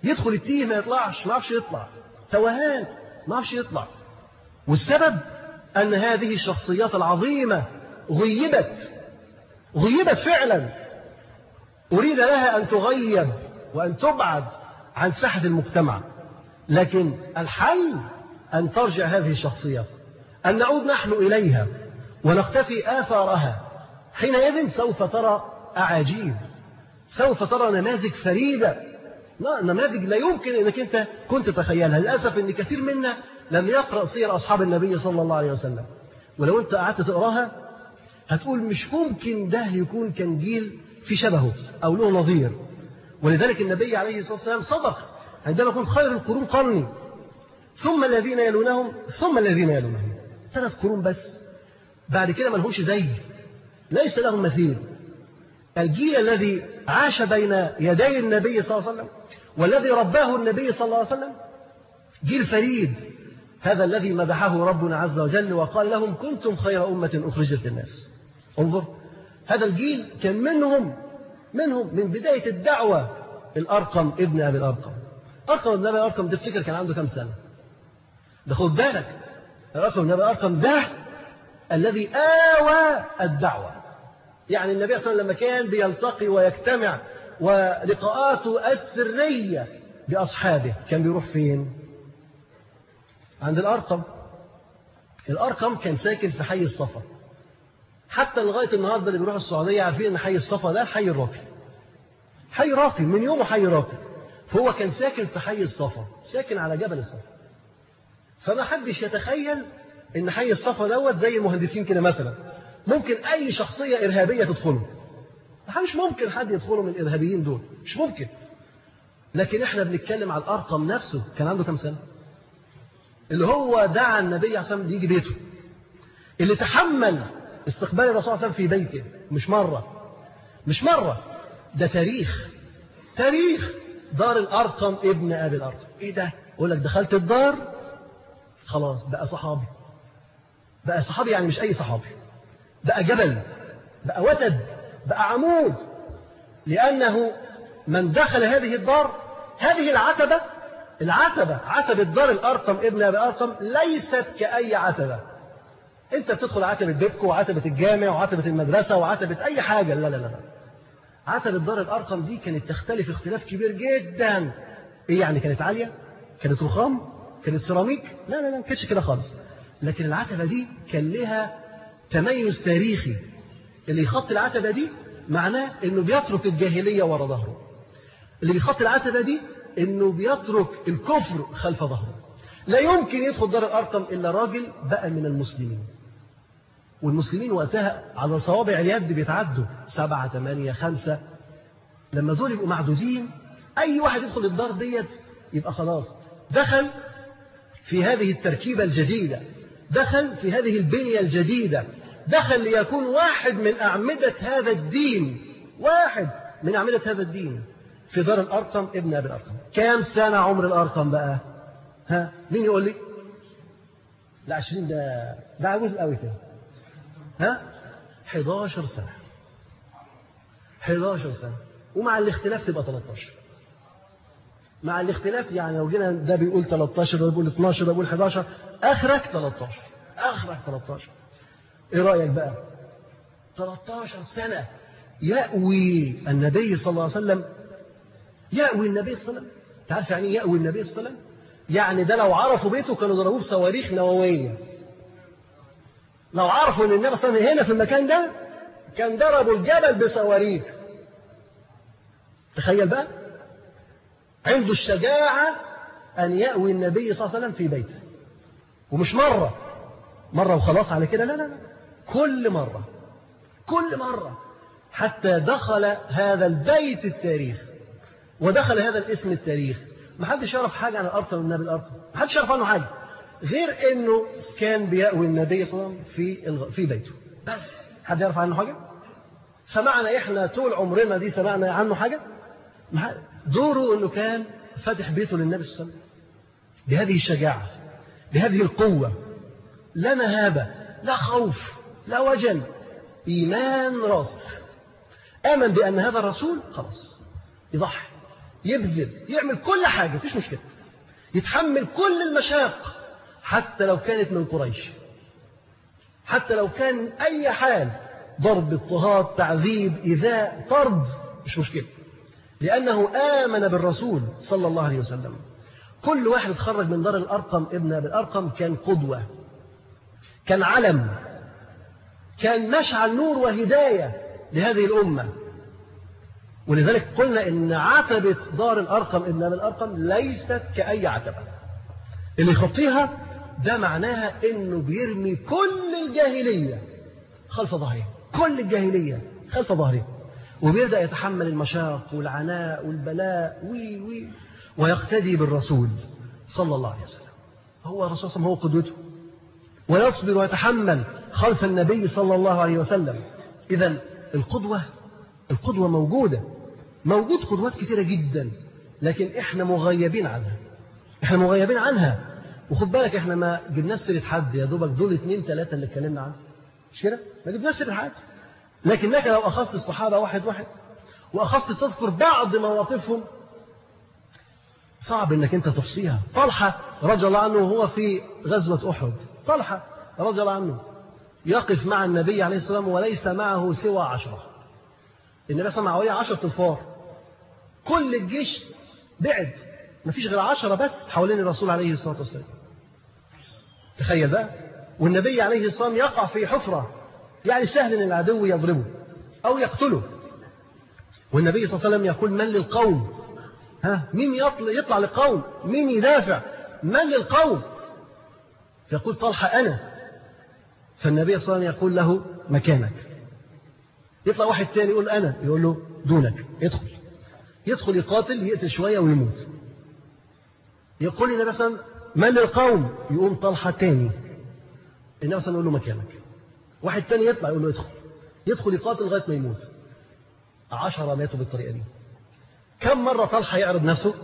يدخل التيه ما يطلعش ما يعرفش يطلع توهان ما يعرفش يطلع والسبب أن هذه الشخصيات العظيمة غيبت غيبت فعلا أريد لها أن تغيب وأن تبعد عن ساحة المجتمع لكن الحل أن ترجع هذه الشخصيات أن نعود نحن إليها ونقتفي آثارها حينئذ سوف ترى أعاجيب سوف ترى نماذج فريدة نماذج لا يمكن أنك أنت كنت تتخيلها للأسف أن كثير منا لم يقرأ سير أصحاب النبي صلى الله عليه وسلم ولو أنت قعدت تقراها هتقول مش ممكن ده يكون كان جيل في شبهه أو له نظير ولذلك النبي عليه الصلاة والسلام صدق عندما يقول خير القرون قرني ثم الذين يلونهم ثم الذين يلونهم ثلاث قرون بس بعد كده ما لهمش زي ليس لهم مثيل الجيل الذي عاش بين يدي النبي صلى الله عليه وسلم والذي رباه النبي صلى الله عليه وسلم جيل فريد هذا الذي مدحه ربنا عز وجل وقال لهم كنتم خير أمة أخرجت للناس انظر هذا الجيل كان منهم منهم من بداية الدعوة الأرقم ابن أبي الأرقم أرقم ابن أبي الأرقم تفتكر كان عنده كم سنة ده خد بالك الأرقم ابن أبي الأرقم ده الذي آوى الدعوة يعني النبي صلى الله عليه وسلم لما كان بيلتقي ويجتمع ولقاءاته السرية بأصحابه كان بيروح فين عند الأرقم الأرقم كان ساكن في حي الصفا حتى لغاية النهاردة اللي بيروحوا السعودية عارفين أن حي الصفا ده حي الراقي حي راقي من يومه حي راقي فهو كان ساكن في حي الصفا ساكن على جبل الصفا فما حدش يتخيل ان حي الصفا دوت زي المهندسين كده مثلا ممكن اي شخصيه ارهابيه تدخله مش ممكن حد يدخله من الارهابيين دول مش ممكن لكن احنا بنتكلم على الارقم نفسه كان عنده كام سنه اللي هو دعا النبي عليه الصلاه والسلام يجي بيته اللي تحمل استقبال الرسول صلى الله عليه وسلم في بيته مش مره مش مره ده تاريخ تاريخ دار الارقم ابن ابي الارقم ايه ده يقول لك دخلت الدار خلاص بقى صحابي بقى صحابي يعني مش أي صحابي بقى جبل بقى وتد بقى عمود لأنه من دخل هذه الدار هذه العتبة العتبة عتبة دار الأرقم ابن أبي أرقم ليست كأي عتبة أنت بتدخل عتبة بيتكو وعتبة الجامع وعتبة المدرسة وعتبة أي حاجة لا لا لا عتبة دار الأرقم دي كانت تختلف اختلاف كبير جدا إيه يعني كانت عالية كانت رخام كانت سيراميك لا لا لا ما كانتش كده خالص لكن العتبة دي كان لها تميز تاريخي اللي يخط العتبة دي معناه انه بيترك الجاهلية ورا ظهره اللي بيخط العتبة دي انه بيترك الكفر خلف ظهره لا يمكن يدخل دار الأرقم إلا راجل بقى من المسلمين والمسلمين وقتها على صوابع اليد بيتعدوا سبعة ثمانية خمسة لما دول يبقوا معدودين أي واحد يدخل الدار ديت يبقى خلاص دخل في هذه التركيبة الجديدة دخل في هذه البنية الجديدة دخل ليكون واحد من أعمدة هذا الدين واحد من أعمدة هذا الدين في دار الأرقم ابن أبي الأرقم كام سنة عمر الأرقم بقى ها مين يقول لي لا عشرين ده ده عجوز قوي كده ها 11 سنة 11 سنة ومع الاختلاف تبقى 13 مع الاختلاف يعني لو جينا ده بيقول 13 ده بيقول 12 ده بيقول 11 اخرك 13 اخرك 13 ايه رايك بقى 13 سنه يأوي النبي صلى الله عليه وسلم يأوي النبي صلى الله عليه وسلم تعرف يعني ايه يأوي النبي صلى الله عليه وسلم يعني ده لو عرفوا بيته كانوا ضربوه بصواريخ نوويه لو عرفوا ان النبي صلى الله عليه وسلم هنا في المكان ده كان ضربوا الجبل بصواريخ تخيل بقى عنده الشجاعة أن يأوي النبي صلى الله عليه وسلم في بيته ومش مرة مرة وخلاص على كده لا لا لا كل مرة كل مرة حتى دخل هذا البيت التاريخ ودخل هذا الاسم التاريخ ما حدش يعرف حاجة عن الأرقم والنبي الأرقم ما حدش يعرف عنه حاجة غير إنه كان بيأوي النبي صلى الله عليه وسلم في الغ... في بيته بس حد يعرف عنه حاجة سمعنا إحنا طول عمرنا دي سمعنا عنه حاجة دوره انه كان فاتح بيته للنبي صلى الله عليه وسلم بهذه الشجاعه بهذه القوه لا مهابه لا خوف لا وجل ايمان راسخ امن بان هذا الرسول خلاص يضحي يبذل يعمل كل حاجة مفيش مشكلة يتحمل كل المشاق حتى لو كانت من قريش حتى لو كان أي حال ضرب اضطهاد تعذيب إيذاء طرد مش مشكلة لأنه آمن بالرسول صلى الله عليه وسلم كل واحد اتخرج من دار الأرقم ابن أبي الأرقم كان قدوة كان علم كان مشعل نور وهداية لهذه الأمة ولذلك قلنا إن عتبة دار الأرقم ابن أبي الأرقم ليست كأي عتبة اللي يخطيها ده معناها إنه بيرمي كل الجاهلية خلف ظهره كل الجاهلية خلف ظهره وبيبدأ يتحمل المشاق والعناء والبلاء وي وي ويقتدي بالرسول صلى الله عليه وسلم هو الرسول صلى الله عليه وسلم هو قدوته ويصبر ويتحمل خلف النبي صلى الله عليه وسلم إذا القدوة القدوة موجودة موجود قدوات كثيرة جدا لكن احنا مغيبين عنها احنا مغيبين عنها وخد بالك احنا ما جبناش سيرة حد يا دوبك دول اثنين ثلاثة اللي اتكلمنا عنهم مش كده؟ ما جبناش سيرة حد لكنك لو أخذت الصحابة واحد واحد وأخذت تذكر بعض مواقفهم صعب انك انت تحصيها طلحة رضي الله عنه وهو في غزوة أحد طلحة رضي الله عنه يقف مع النبي عليه السلام وليس معه سوى عشرة النبي صلى الله عليه وسلم عشرة تنفار كل الجيش بعد ما فيش غير عشرة بس حوالين الرسول عليه الصلاة والسلام تخيل بقى والنبي عليه الصلاة والسلام يقع في حفرة يعني سهل ان العدو يضربه أو يقتله والنبي صلى الله عليه وسلم يقول من للقوم ها مين يطلع, يطلع للقوم مين يدافع من للقوم يقول طلحة أنا فالنبي صلى الله عليه وسلم يقول له مكانك يطلع واحد تاني يقول أنا يقول له دونك ادخل يدخل يقاتل يقتل شوية ويموت يقول النبي صلى الله عليه وسلم من للقوم يقوم طلحة تاني النبي صلى الله عليه وسلم يقول له مكانك واحد تاني يطلع يقول له ادخل يدخل يقاتل لغاية ما يموت عشرة ماتوا بالطريقة دي كم مرة طلحة يعرض نفسه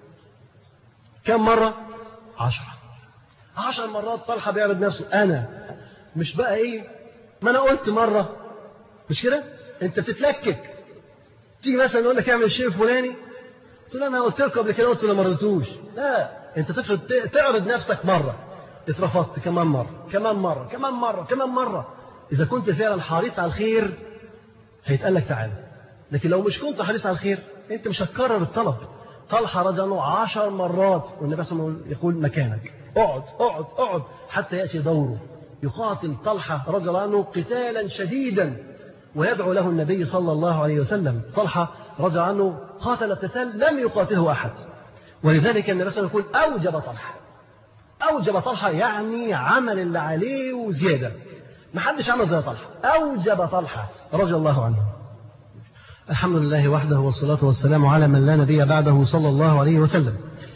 كم مرة عشرة عشر مرات طلحة بيعرض نفسه أنا مش بقى إيه ما أنا قلت مرة مش كده أنت بتتلكك تيجي مثلا يقول لك اعمل الشيء الفلاني تقول له أنا قلت لكم قبل كده قلت له ما رضيتوش لا أنت تفرض تعرض نفسك مرة اترفضت كمان مرة كمان مرة كمان مرة كمان مرة إذا كنت فعلا حريص على الخير هيتقال لك تعالى لكن لو مش كنت حريص على الخير انت مش هتكرر الطلب طلحه رضي الله عشر مرات والنبي صلى الله عليه وسلم يقول مكانك اقعد اقعد اقعد حتى ياتي دوره يقاتل طلحه رضي الله عنه قتالا شديدا ويدعو له النبي صلى الله عليه وسلم طلحه رضي الله عنه قاتل قتال لم يقاتله احد ولذلك النبي صلى الله عليه وسلم يقول اوجب طلحه اوجب طلحه يعني عمل اللي عليه وزياده ما حدش عمل زي طلحه اوجب طلحه رضي الله عنه الحمد لله وحده والصلاة والسلام على من لا نبي بعده صلى الله عليه وسلم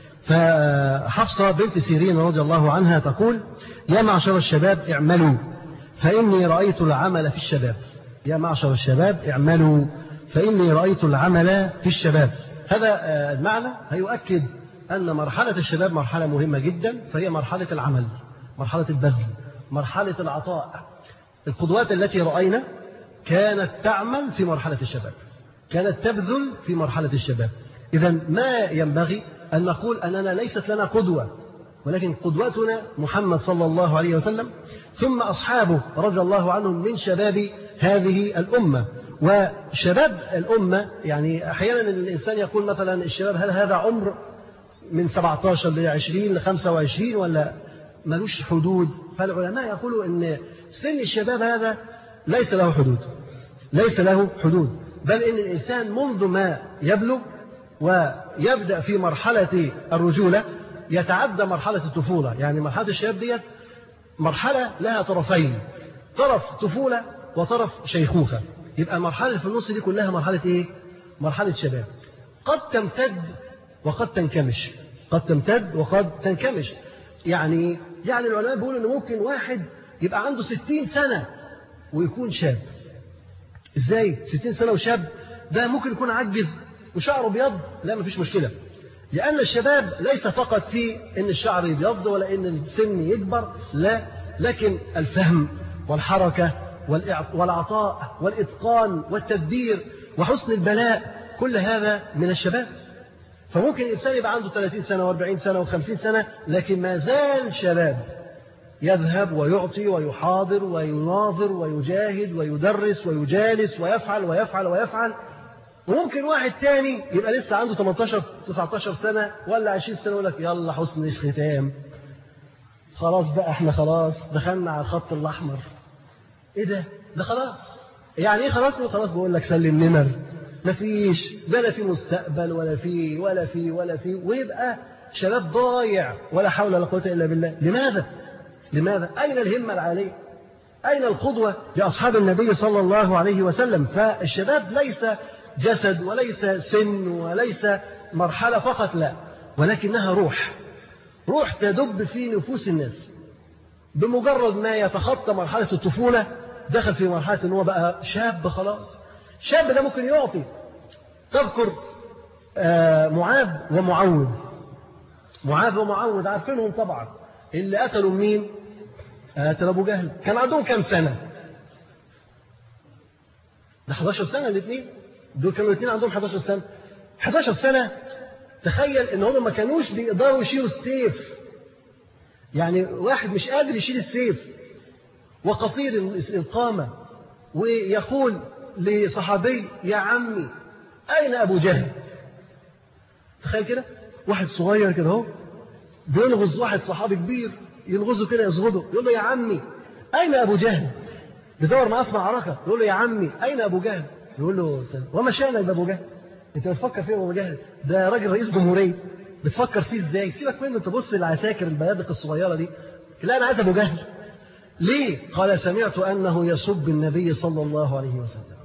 فحفصة بنت سيرين رضي الله عنها تقول يا معشر الشباب اعملوا فإني رأيت العمل في الشباب يا معشر الشباب اعملوا فإني رأيت العمل في الشباب هذا المعنى هيؤكد أن مرحلة الشباب مرحلة مهمة جدا فهي مرحلة العمل مرحلة البذل مرحلة العطاء القدوات التي رأينا كانت تعمل في مرحلة الشباب كانت تبذل في مرحلة الشباب إذا ما ينبغي أن نقول أننا ليست لنا قدوة ولكن قدوتنا محمد صلى الله عليه وسلم ثم أصحابه رضي الله عنهم من شباب هذه الأمة وشباب الأمة يعني أحيانا الإنسان يقول مثلا الشباب هل هذا عمر من 17 ل 20 ل 25 ولا ملوش حدود فالعلماء يقولوا أن سن الشباب هذا ليس له حدود ليس له حدود بل إن الإنسان منذ ما يبلغ ويبدأ في مرحلة الرجولة يتعدى مرحلة الطفولة يعني مرحلة الشباب ديت مرحلة لها طرفين طرف طفولة وطرف شيخوخة يبقى المرحلة في النص دي كلها مرحلة إيه؟ مرحلة شباب قد تمتد وقد تنكمش قد تمتد وقد تنكمش يعني يعني العلماء بيقولوا إن ممكن واحد يبقى عنده ستين سنة ويكون شاب ازاي 60 سنة وشاب ده ممكن يكون عجز وشعره ابيض لا مفيش مشكلة لأن الشباب ليس فقط في أن الشعر يبيض ولا أن السن يكبر لا لكن الفهم والحركة والعطاء والإتقان والتدبير وحسن البلاء كل هذا من الشباب فممكن الإنسان يبقى عنده 30 سنة و40 سنة و50 سنة لكن ما زال شباب يذهب ويعطي ويحاضر ويناظر ويجاهد ويدرس ويجالس ويفعل ويفعل ويفعل وممكن واحد تاني يبقى لسه عنده 18 19 سنة ولا 20 سنة يقول لك يلا حسن الختام خلاص بقى احنا خلاص دخلنا على الخط الأحمر ايه ده؟ ده خلاص يعني ايه خلاص خلاص بقول لك سلم نمر مفيش لا لا في مستقبل ولا في ولا في ولا في ويبقى شباب ضايع ولا حول ولا قوة إلا بالله لماذا؟ لماذا؟ أين الهمة العالية؟ أين القدوة لأصحاب النبي صلى الله عليه وسلم؟ فالشباب ليس جسد وليس سن وليس مرحلة فقط لا ولكنها روح روح تدب في نفوس الناس بمجرد ما يتخطى مرحلة الطفولة دخل في مرحلة ان هو بقى شاب خلاص شاب ده ممكن يعطي تذكر آه معاذ ومعوذ معاذ ومعوذ عارفينهم طبعا اللي قتلوا مين قتل ابو جهل كان عندهم كام سنه ده 11 سنه الاثنين دول كانوا الاثنين عندهم 11 سنه 11 سنه تخيل ان هم ما كانوش بيقدروا يشيلوا السيف يعني واحد مش قادر يشيل السيف وقصير القامه ويقول لصحابي يا عمي أين أبو جهل تخيل كده واحد صغير كده اهو بيلغز واحد صحابي كبير يلغزه كده يصغده يقول له يا عمي أين أبو جهل بيدور معاه في معركة يقول له يا عمي أين أبو جهل يقول له وما شأنك بأبو جهل أنت بتفكر فيه أبو جهل ده راجل رئيس جمهورية بتفكر فيه إزاي سيبك منه أنت بص للعساكر البيادق الصغيرة دي لا أنا عايز أبو جهل ليه قال سمعت أنه يسب النبي صلى الله عليه وسلم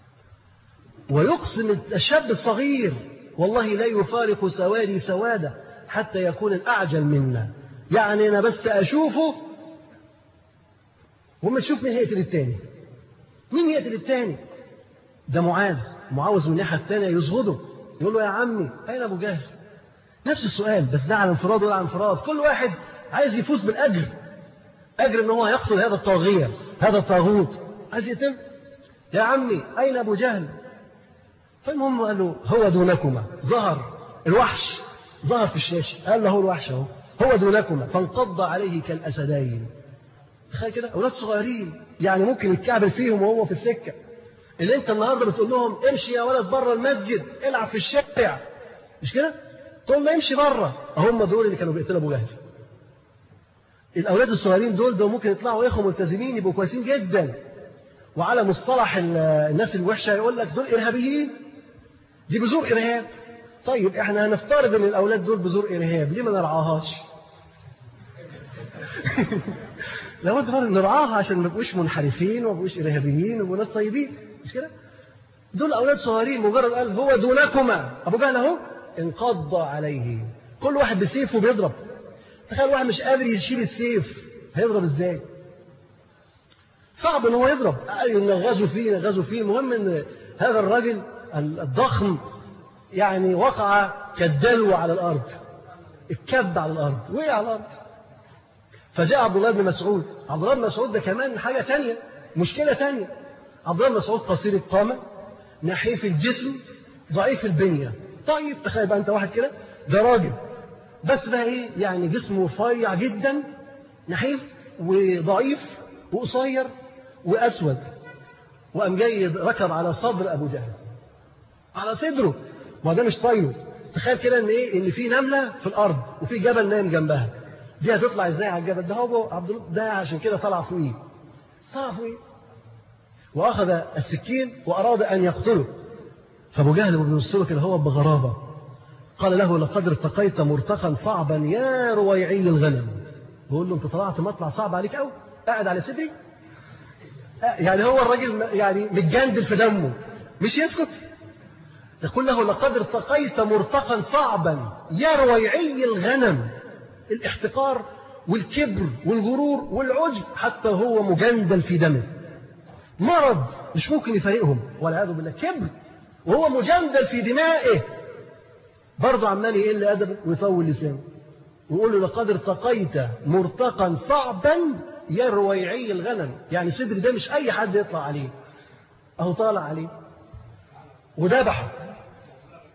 ويقسم الشاب الصغير والله لا يفارق سوادي سوادة حتى يكون الأعجل منا يعني أنا بس أشوفه وما تشوف مين يقتل التاني مين يقتل التاني ده معاذ معاوز من الناحية الثانية يصغده يقول له يا عمي أين أبو جهل نفس السؤال بس ده على انفراد ولا على انفراد كل واحد عايز يفوز بالأجر أجر إن هو يقتل هذا الطاغية هذا الطاغوت عايز يتم يا عمي أين أبو جهل فالمهم قال له هو دونكما ظهر الوحش ظهر في الشاشة قال له هو الوحش اهو هو دونكما فانقض عليه كالأسدين تخيل كده أولاد صغيرين يعني ممكن يتكعبل فيهم وهو في السكة اللي أنت النهارده بتقول لهم امشي يا ولد بره المسجد العب في الشارع مش كده؟ تقول له امشي بره هم دول اللي كانوا بيقتلوا أبو جهل الأولاد الصغيرين دول ده ممكن يطلعوا إخوة ملتزمين يبقوا كويسين جدا وعلى مصطلح الناس الوحشة يقول لك دول إرهابيين دي بذور إرهاب طيب احنا هنفترض ان الاولاد دول بذور ارهاب ليه ما نرعاهاش لو انت نرعاها عشان ما يبقوش منحرفين وما يبقوش ارهابيين ويبقوا ناس طيبين مش كده دول اولاد صغيرين مجرد قال هو دونكما ابو جهل اهو انقض عليه كل واحد بسيفه بيضرب تخيل واحد مش قادر يشيل السيف هيضرب ازاي صعب ان هو يضرب ينغزوا فيه ينغزوا فيه المهم ان هذا الراجل الضخم يعني وقع كالدلو على الأرض اتكب على الأرض وقع على الأرض فجاء عبد الله بن مسعود عبد الله بن مسعود ده كمان حاجة تانية مشكلة تانية عبد الله بن مسعود قصير القامة نحيف الجسم ضعيف البنية طيب تخيل بقى أنت واحد كده ده راجل بس بقى إيه يعني جسمه رفيع جدا نحيف وضعيف وقصير وأسود وقام جاي ركب على صدر أبو جهل على صدره ما ده مش طايله تخيل كده ان ايه ان في نمله في الارض وفي جبل نايم جنبها دي هتطلع ازاي على الجبل ده هو عبد الله ده عشان كده طلع فوقيه طلع فوقيه واخذ السكين واراد ان يقتله فابو جهل بيبص له كده هو بغرابه قال له لقد ارتقيت مرتقا صعبا يا رويعي الغنم بيقول له انت طلعت مطلع صعب عليك قوي قاعد على صدري يعني هو الراجل يعني متجندل في دمه مش يسكت يقول له لقد ارتقيت مرتقا صعبا يا رويعي الغنم الاحتقار والكبر والغرور والعجب حتى هو مجندل في دمه مرض مش ممكن يفارقهم والعياذ بالله كبر وهو مجندل في دمائه برضه عمال يقل ادبه ويطول لسانه ويقول له لقد ارتقيت مرتقا صعبا يا رويعي الغنم يعني صدر ده مش اي حد يطلع عليه اهو طالع عليه وذبحه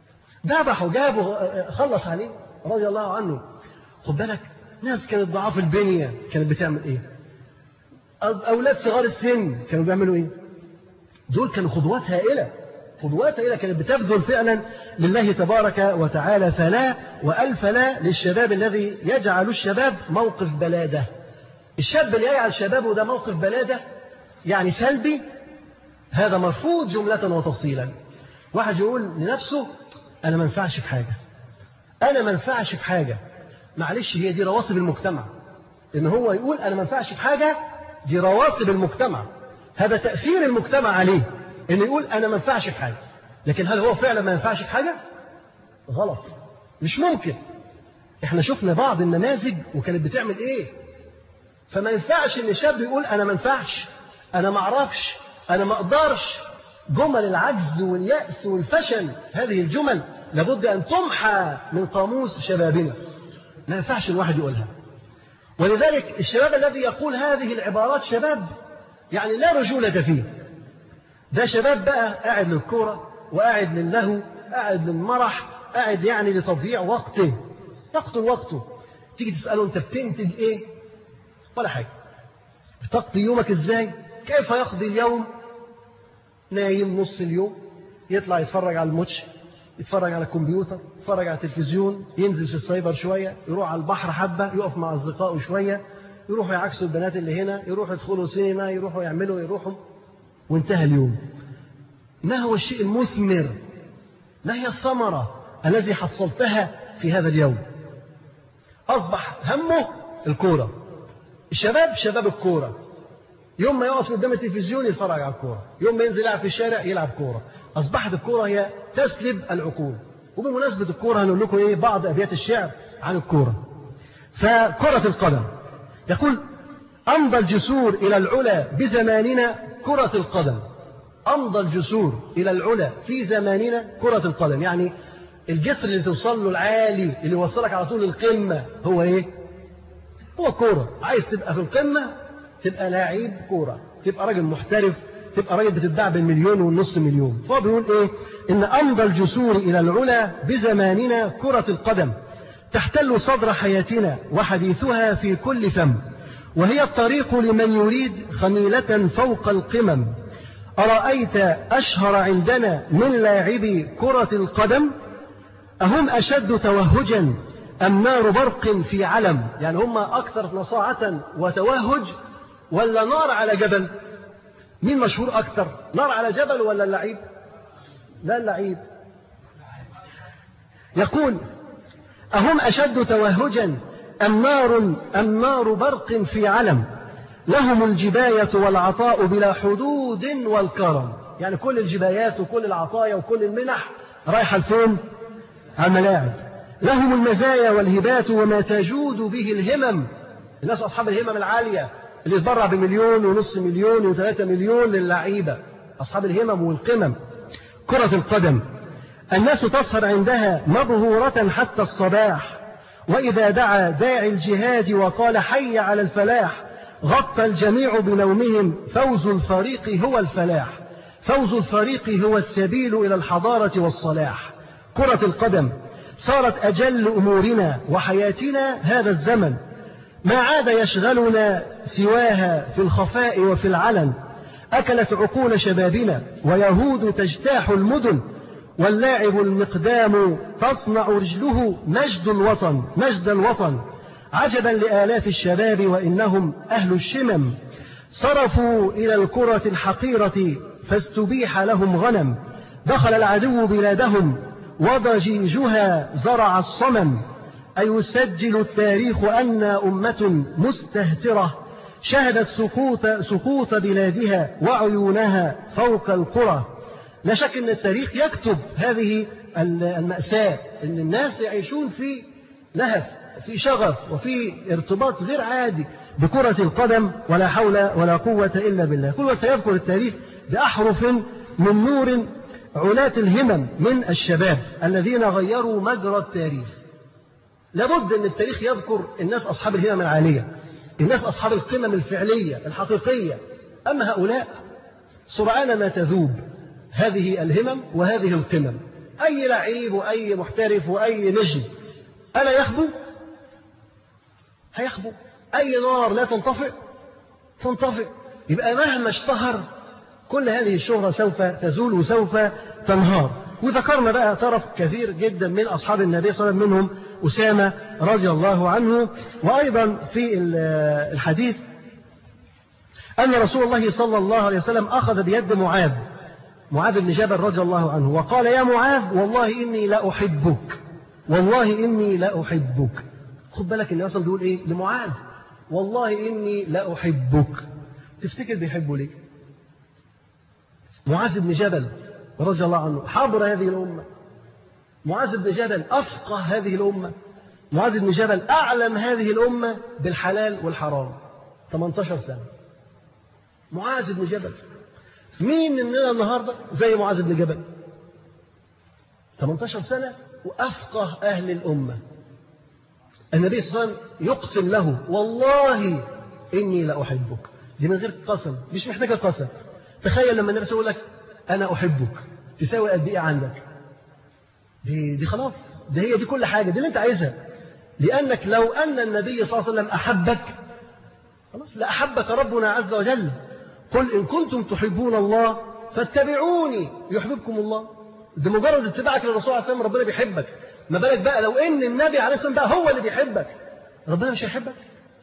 ذبحه جابه خلص عليه رضي الله عنه خد بالك ناس كانت ضعاف البنية كانت بتعمل ايه أولاد صغار السن كانوا بيعملوا ايه دول كانوا خطوات هائلة خطوات هائلة كانت بتبذل فعلا لله تبارك وتعالى فلا وألف لا للشباب الذي يجعل الشباب موقف بلادة الشاب اللي يجعل شبابه ده موقف بلادة يعني سلبي هذا مرفوض جملة وتفصيلا واحد يقول لنفسه أنا ما ينفعش في حاجة أنا ما ينفعش في حاجة معلش هي دي رواسب المجتمع إن هو يقول أنا ما ينفعش في حاجة دي رواسب المجتمع هذا تأثير المجتمع عليه إنه يقول أنا ما ينفعش في حاجة لكن هل هو فعلا ما ينفعش في حاجة؟ غلط مش ممكن احنا شفنا بعض النماذج وكانت بتعمل ايه فما ينفعش ان شاب يقول انا ما ينفعش انا ما اعرفش انا ما اقدرش جمل العجز واليأس والفشل هذه الجمل لابد ان تمحى من قاموس شبابنا ما ينفعش الواحد يقولها ولذلك الشباب الذي يقول هذه العبارات شباب يعني لا رجولة فيه ده شباب بقى قاعد للكورة وقاعد للهو قاعد للمرح قاعد يعني لتضييع وقته يقتل وقته تيجي تسأله أنت بتنتج إيه ولا حاجة بتقضي يومك إزاي كيف يقضي اليوم نايم نص اليوم يطلع يتفرج على الماتش يتفرج على الكمبيوتر يتفرج على التلفزيون ينزل في السايبر شوية يروح على البحر حبة يقف مع أصدقائه شوية يروحوا يعكسوا البنات اللي هنا يروحوا يدخلوا سينما يروحوا يعملوا يروحوا وانتهى اليوم ما هو الشيء المثمر ما هي الثمرة الذي حصلتها في هذا اليوم أصبح همه الكورة الشباب شباب الكورة يوم ما يقف قدام التلفزيون يتفرج على الكورة يوم ما ينزل يلعب في الشارع يلعب كورة أصبحت الكورة هي تسلب العقول وبمناسبة الكورة هنقول لكم إيه بعض أبيات الشعر عن الكورة فكرة القدم يقول أمضى الجسور إلى العلا بزماننا كرة القدم أمضى الجسور إلى العلا في زماننا كرة القدم يعني الجسر اللي توصل له العالي اللي يوصلك على طول للقمة هو إيه؟ هو كورة عايز تبقى في القمة تبقى لاعب كورة تبقى راجل محترف تبقى راجل بتتباع بالمليون والنص مليون فهو بيقول إيه؟ إن أمضى الجسور إلى العلا بزماننا كرة القدم تحتل صدر حياتنا وحديثها في كل فم وهي الطريق لمن يريد خميلة فوق القمم أرأيت أشهر عندنا من لاعبي كرة القدم أهم أشد توهجا أم نار برق في علم يعني هم أكثر نصاعة وتوهج ولا نار على جبل مين مشهور أكثر نار على جبل ولا اللعيب لا اللعيب يقول أهم أشد توهجا أم نار أم نار برق في علم لهم الجباية والعطاء بلا حدود والكرم يعني كل الجبايات وكل العطايا وكل المنح رايحة لفين على الملاعب لهم المزايا والهبات وما تجود به الهمم الناس أصحاب الهمم العالية اللي يتبرع بمليون ونص مليون وثلاثة مليون للعيبة أصحاب الهمم والقمم كرة القدم الناس تسهر عندها مبهورة حتى الصباح وإذا دعا داعي الجهاد وقال حي على الفلاح غطى الجميع بنومهم فوز الفريق هو الفلاح فوز الفريق هو السبيل إلى الحضارة والصلاح كرة القدم صارت أجل أمورنا وحياتنا هذا الزمن ما عاد يشغلنا سواها في الخفاء وفي العلن أكلت عقول شبابنا ويهود تجتاح المدن واللاعب المقدام تصنع رجله مجد الوطن مجد الوطن عجبا لآلاف الشباب وإنهم أهل الشمم صرفوا إلى الكرة الحقيرة فاستبيح لهم غنم دخل العدو بلادهم وضجيجها زرع الصمم أيسجل التاريخ أن أمة مستهترة شهدت سقوط, سقوط بلادها وعيونها فوق القرى لا شك أن التاريخ يكتب هذه المأساة أن الناس يعيشون في لهف في شغف وفي ارتباط غير عادي بكرة القدم ولا حول ولا قوة إلا بالله كل سيذكر التاريخ بأحرف من نور علاة الهمم من الشباب الذين غيروا مجرى التاريخ لابد أن التاريخ يذكر الناس أصحاب الهمم العالية الناس أصحاب القمم الفعلية الحقيقية أما هؤلاء سرعان ما تذوب هذه الهمم وهذه القمم أي لعيب وأي محترف وأي نجم ألا يخبو هيخبو أي نار لا تنطفئ تنطفئ يبقى مهما اشتهر كل هذه الشهرة سوف تزول وسوف تنهار وذكرنا بقى طرف كثير جدا من أصحاب النبي صلى الله عليه وسلم منهم أسامة رضي الله عنه وأيضا في الحديث أن رسول الله صلى الله عليه وسلم أخذ بيد معاذ معاذ بن جبل رضي الله عنه وقال يا معاذ والله إني لأحبك والله إني لأحبك خد بالك النبي أصلا بيقول إيه لمعاذ والله إني لأحبك تفتكر بيحبه ليه معاذ بن جبل رضي الله عنه حبر هذه الأمة معاذ بن جبل أفقه هذه الأمة معاذ بن جبل أعلم هذه الأمة بالحلال والحرام 18 سنة معاذ بن جبل مين مننا النهاردة زي معاذ بن جبل 18 سنة وأفقه أهل الأمة النبي صلى الله عليه وسلم يقسم له والله إني لأحبك دي من غير قسم مش محتاجة قسم تخيل لما النبي يقول لك أنا أحبك تساوي قد إيه عندك دي, دي خلاص دي هي دي كل حاجة دي اللي أنت عايزها لأنك لو أن النبي صلى الله عليه وسلم أحبك خلاص لأحبك ربنا عز وجل قل إن كنتم تحبون الله فاتبعوني يحببكم الله ده مجرد اتباعك للرسول عليه الصلاة والسلام ربنا بيحبك ما بالك بقى لو ان النبي عليه الصلاه والسلام بقى هو اللي بيحبك ربنا مش هيحبك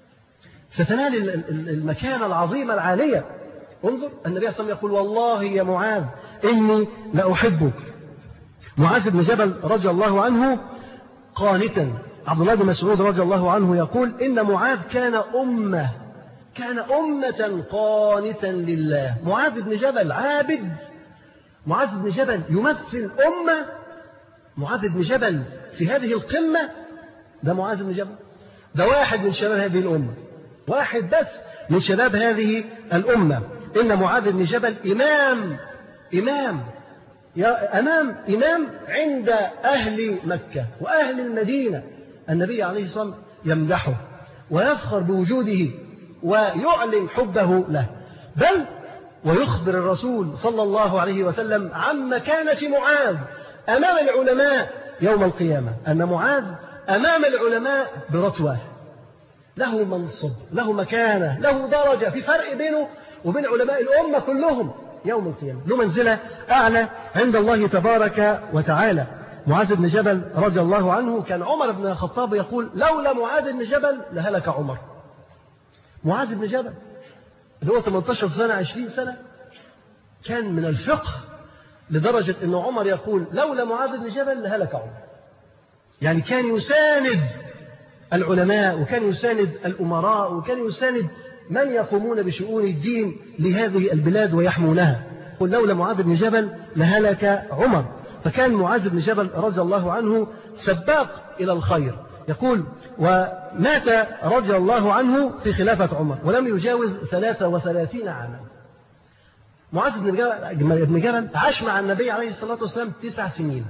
ستنال المكانه العظيمه العاليه انظر النبي صلى الله عليه وسلم يقول والله يا معاذ اني لاحبك معاذ بن جبل رضي الله عنه قانتا عبد الله بن مسعود رضي الله عنه يقول ان معاذ كان امه كان امه قانتا لله معاذ بن جبل عابد معاذ بن جبل يمثل امه معاذ بن جبل في هذه القمة ده معاذ بن جبل ده واحد من شباب هذه الأمة واحد بس من شباب هذه الأمة إن معاذ بن جبل إمام إمام يا أمام إمام عند أهل مكة وأهل المدينة النبي عليه الصلاة والسلام يمدحه ويفخر بوجوده ويعلن حبه له بل ويخبر الرسول صلى الله عليه وسلم عن مكانة معاذ أمام العلماء يوم القيامة أن معاذ أمام العلماء برتوة له منصب له مكانة له درجة في فرق بينه وبين علماء الأمة كلهم يوم القيامة له منزلة أعلى عند الله تبارك وتعالى معاذ بن جبل رضي الله عنه كان عمر بن الخطاب يقول لولا معاذ بن جبل لهلك عمر معاذ بن جبل اللي هو 18 سنة 20 سنة كان من الفقه لدرجة أن عمر يقول لولا معاذ بن جبل لهلك عمر يعني كان يساند العلماء وكان يساند الأمراء وكان يساند من يقومون بشؤون الدين لهذه البلاد ويحمونها قل لولا معاذ بن جبل لهلك عمر فكان معاذ بن جبل رضي الله عنه سباق إلى الخير يقول ومات رضي الله عنه في خلافة عمر ولم يجاوز 33 عاما معاذ بن جبل, بن جبل عاش مع النبي عليه الصلاة والسلام تسع سنين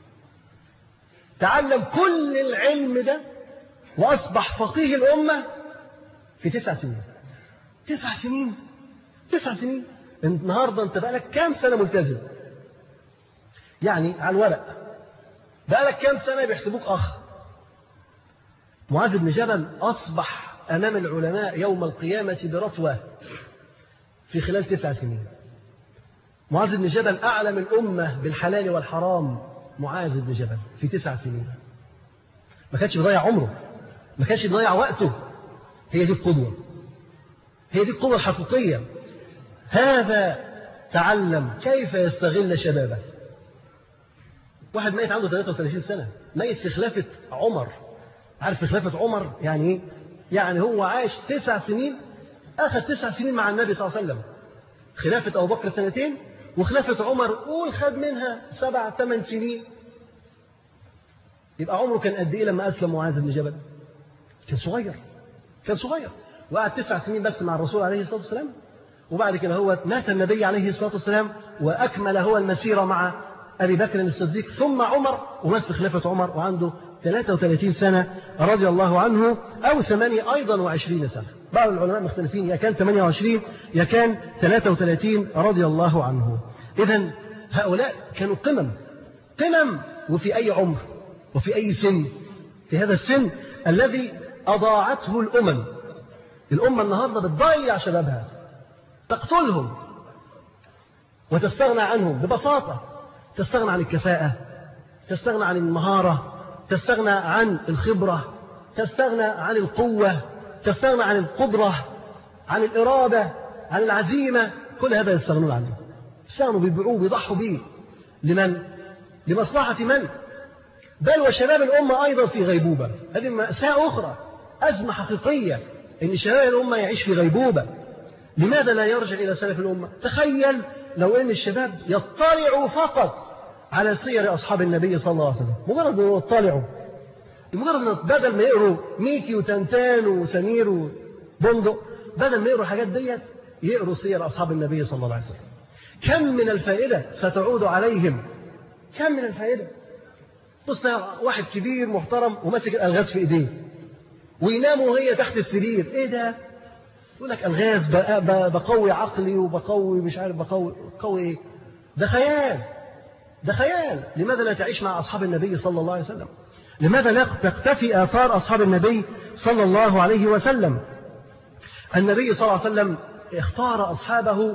تعلم كل العلم ده وأصبح فقيه الأمة في تسع سنين تسع سنين تسع سنين النهاردة أنت بقالك كام سنة ملتزم يعني على الورق بقالك كام سنة بيحسبوك أخ معاذ بن جبل أصبح أمام العلماء يوم القيامة برتوة في خلال تسع سنين معاذ بن جبل أعلم الأمة بالحلال والحرام معاذ بن جبل في تسع سنين ما كانش بيضيع عمره ما كانش بيضيع وقته هي دي القدوة هي دي القدوة الحقيقية هذا تعلم كيف يستغل شبابه واحد ميت عنده 33 سنة ميت في خلافة عمر عارف في خلافة عمر يعني ايه؟ يعني هو عاش تسع سنين أخذ تسع سنين مع النبي صلى الله عليه وسلم خلافة أبو بكر سنتين وخلافة عمر قول خد منها سبع ثمان سنين يبقى عمره كان قد إيه لما أسلم معاذ بن جبل كان صغير كان صغير وقعد تسع سنين بس مع الرسول عليه الصلاة والسلام وبعد كده هو مات النبي عليه الصلاة والسلام وأكمل هو المسيرة مع أبي بكر الصديق ثم عمر ومات في خلافة عمر وعنده 33 سنة رضي الله عنه أو ثمانية أيضا وعشرين سنة بعض العلماء مختلفين يا كان 28 يا كان 33 رضي الله عنه إذا هؤلاء كانوا قمم قمم وفي أي عمر وفي أي سن في هذا السن الذي أضاعته الأمم الأمة النهاردة بتضيع شبابها تقتلهم وتستغنى عنهم ببساطة تستغنى عن الكفاءة تستغنى عن المهارة تستغنى عن الخبرة تستغنى عن القوة تستغنى عن القدرة عن الإرادة عن العزيمة كل هذا يستغنون عنه يستغنوا بيبيعوه بيضحوا به لمن؟ لمصلحة من؟ بل وشباب الأمة أيضا في غيبوبة هذه مأساة أخرى أزمة حقيقية إن شباب الأمة يعيش في غيبوبة لماذا لا يرجع إلى سلف الأمة تخيل لو أن الشباب يطلعوا فقط على سير أصحاب النبي صلى الله عليه وسلم مجرد أن يطلعوا مجرد بدل ما يقروا ميكي وتنتان وسمير وبندق بدل ما يقروا الحاجات ديت يقروا سير أصحاب النبي صلى الله عليه وسلم كم من الفائدة ستعود عليهم كم من الفائدة بص واحد كبير محترم وماسك الألغاز في إيديه وينام وهي تحت السرير إيه ده يقول لك ألغاز بقوي عقلي وبقوي مش عارف بقوي بقوي إيه ده خيال ده خيال لماذا لا تعيش مع أصحاب النبي صلى الله عليه وسلم لماذا لا تقتفي آثار أصحاب النبي صلى الله عليه وسلم النبي صلى الله عليه وسلم اختار أصحابه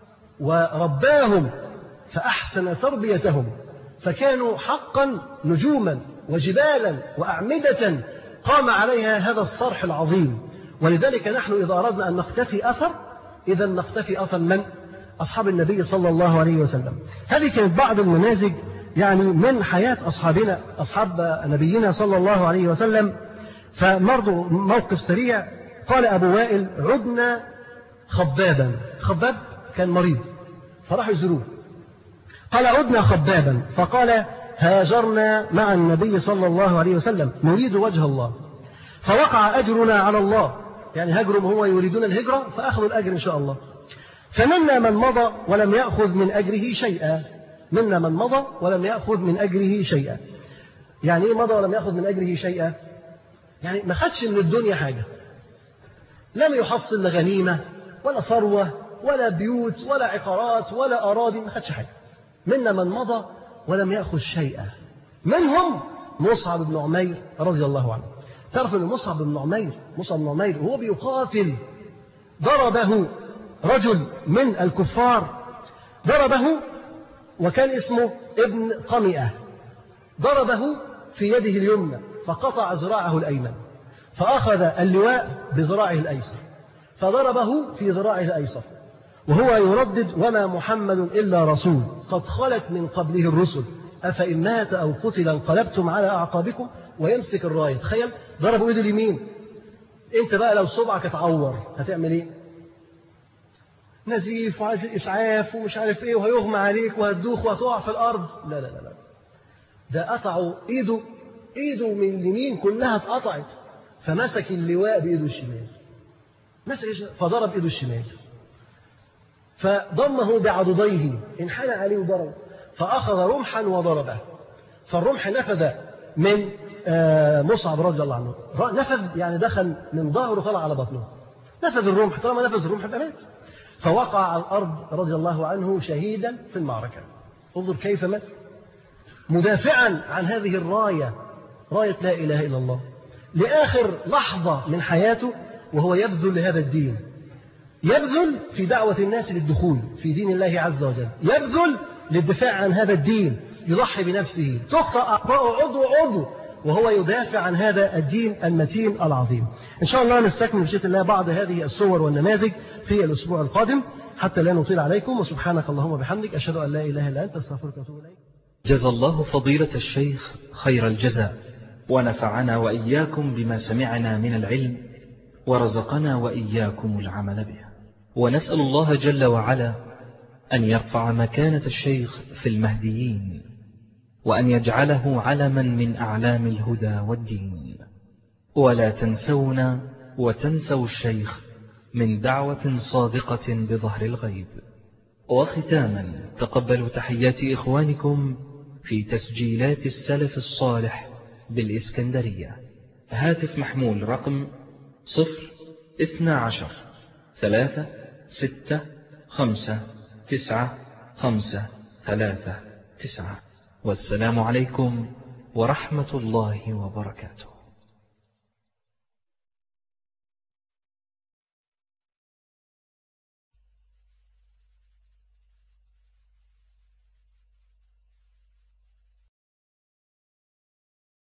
ورباهم فأحسن تربيتهم فكانوا حقا نجوما وجبالا وأعمدة قام عليها هذا الصرح العظيم ولذلك نحن إذا أردنا أن نقتفي أثر إذا نقتفي أثر من؟ أصحاب النبي صلى الله عليه وسلم هذه كانت بعض النماذج يعني من حياة أصحابنا أصحاب نبينا صلى الله عليه وسلم فمرضو موقف سريع قال أبو وائل عدنا خبابا خباب كان مريض فراحوا يزوروه قال عدنا خبابا فقال هاجرنا مع النبي صلى الله عليه وسلم نريد وجه الله فوقع أجرنا على الله يعني هجرهم هو يريدون الهجرة فأخذوا الأجر إن شاء الله فمنا من مضى ولم يأخذ من أجره شيئا منا من مضى ولم يأخذ من أجره شيئا يعني إيه مضى ولم يأخذ من أجره شيئا يعني ما خدش من الدنيا حاجة لم يحصل غنيمة ولا ثروة ولا بيوت ولا عقارات ولا أراضي ما خدش حاجة منا من مضى ولم يأخذ شيئا منهم مصعب بن عمير رضي الله عنه تعرف أن مصعب بن عمير مصعب بن عمير وهو بيقاتل ضربه رجل من الكفار ضربه وكان اسمه ابن قمئة ضربه في يده اليمنى فقطع ذراعه الأيمن فأخذ اللواء بذراعه الأيسر فضربه في ذراعه الأيسر وهو يردد وما محمد إلا رسول قد خلت من قبله الرسل أفإن مات أو قتل انقلبتم على أعقابكم ويمسك الراية تخيل ضربوا إيده اليمين أنت بقى لو صبعك اتعور هتعمل إيه نزيف وعايز إسعاف ومش عارف إيه وهيغمى عليك وهتدوخ وهتقع في الأرض لا لا لا لا ده قطعوا إيده إيده من اليمين كلها اتقطعت فمسك اللواء بإيده الشمال مسك فضرب إيده الشمال فضمه بعضديه انحنى عليه وضرب فأخذ رمحا وضربه فالرمح نفذ من مصعب رضي الله عنه نفذ يعني دخل من ظهره طلع على بطنه نفذ الرمح طالما نفذ الرمح يبقى مات فوقع على الأرض رضي الله عنه شهيدا في المعركة انظر كيف مات مدافعا عن هذه الراية راية لا إله إلا الله لآخر لحظة من حياته وهو يبذل لهذا الدين يبذل في دعوة الناس للدخول في دين الله عز وجل يبذل للدفاع عن هذا الدين يضحي بنفسه تقطع أعضاءه عضو عضو وهو يدافع عن هذا الدين المتين العظيم إن شاء الله نستكمل بشيء الله بعض هذه الصور والنماذج في الأسبوع القادم حتى لا نطيل عليكم وسبحانك اللهم وبحمدك أشهد أن لا إله إلا أنت أستغفرك وأتوب إليك جزى الله فضيلة الشيخ خير الجزاء ونفعنا وإياكم بما سمعنا من العلم ورزقنا وإياكم العمل به ونسأل الله جل وعلا أن يرفع مكانة الشيخ في المهديين وأن يجعله علما من أعلام الهدى والدين ولا تنسونا وتنسوا الشيخ من دعوة صادقة بظهر الغيب وختاما تقبلوا تحيات إخوانكم في تسجيلات السلف الصالح بالإسكندرية هاتف محمول رقم صفر اثنى عشر ثلاثة ستة خمسة تسعة خمسة ثلاثة تسعة والسلام عليكم ورحمة الله وبركاته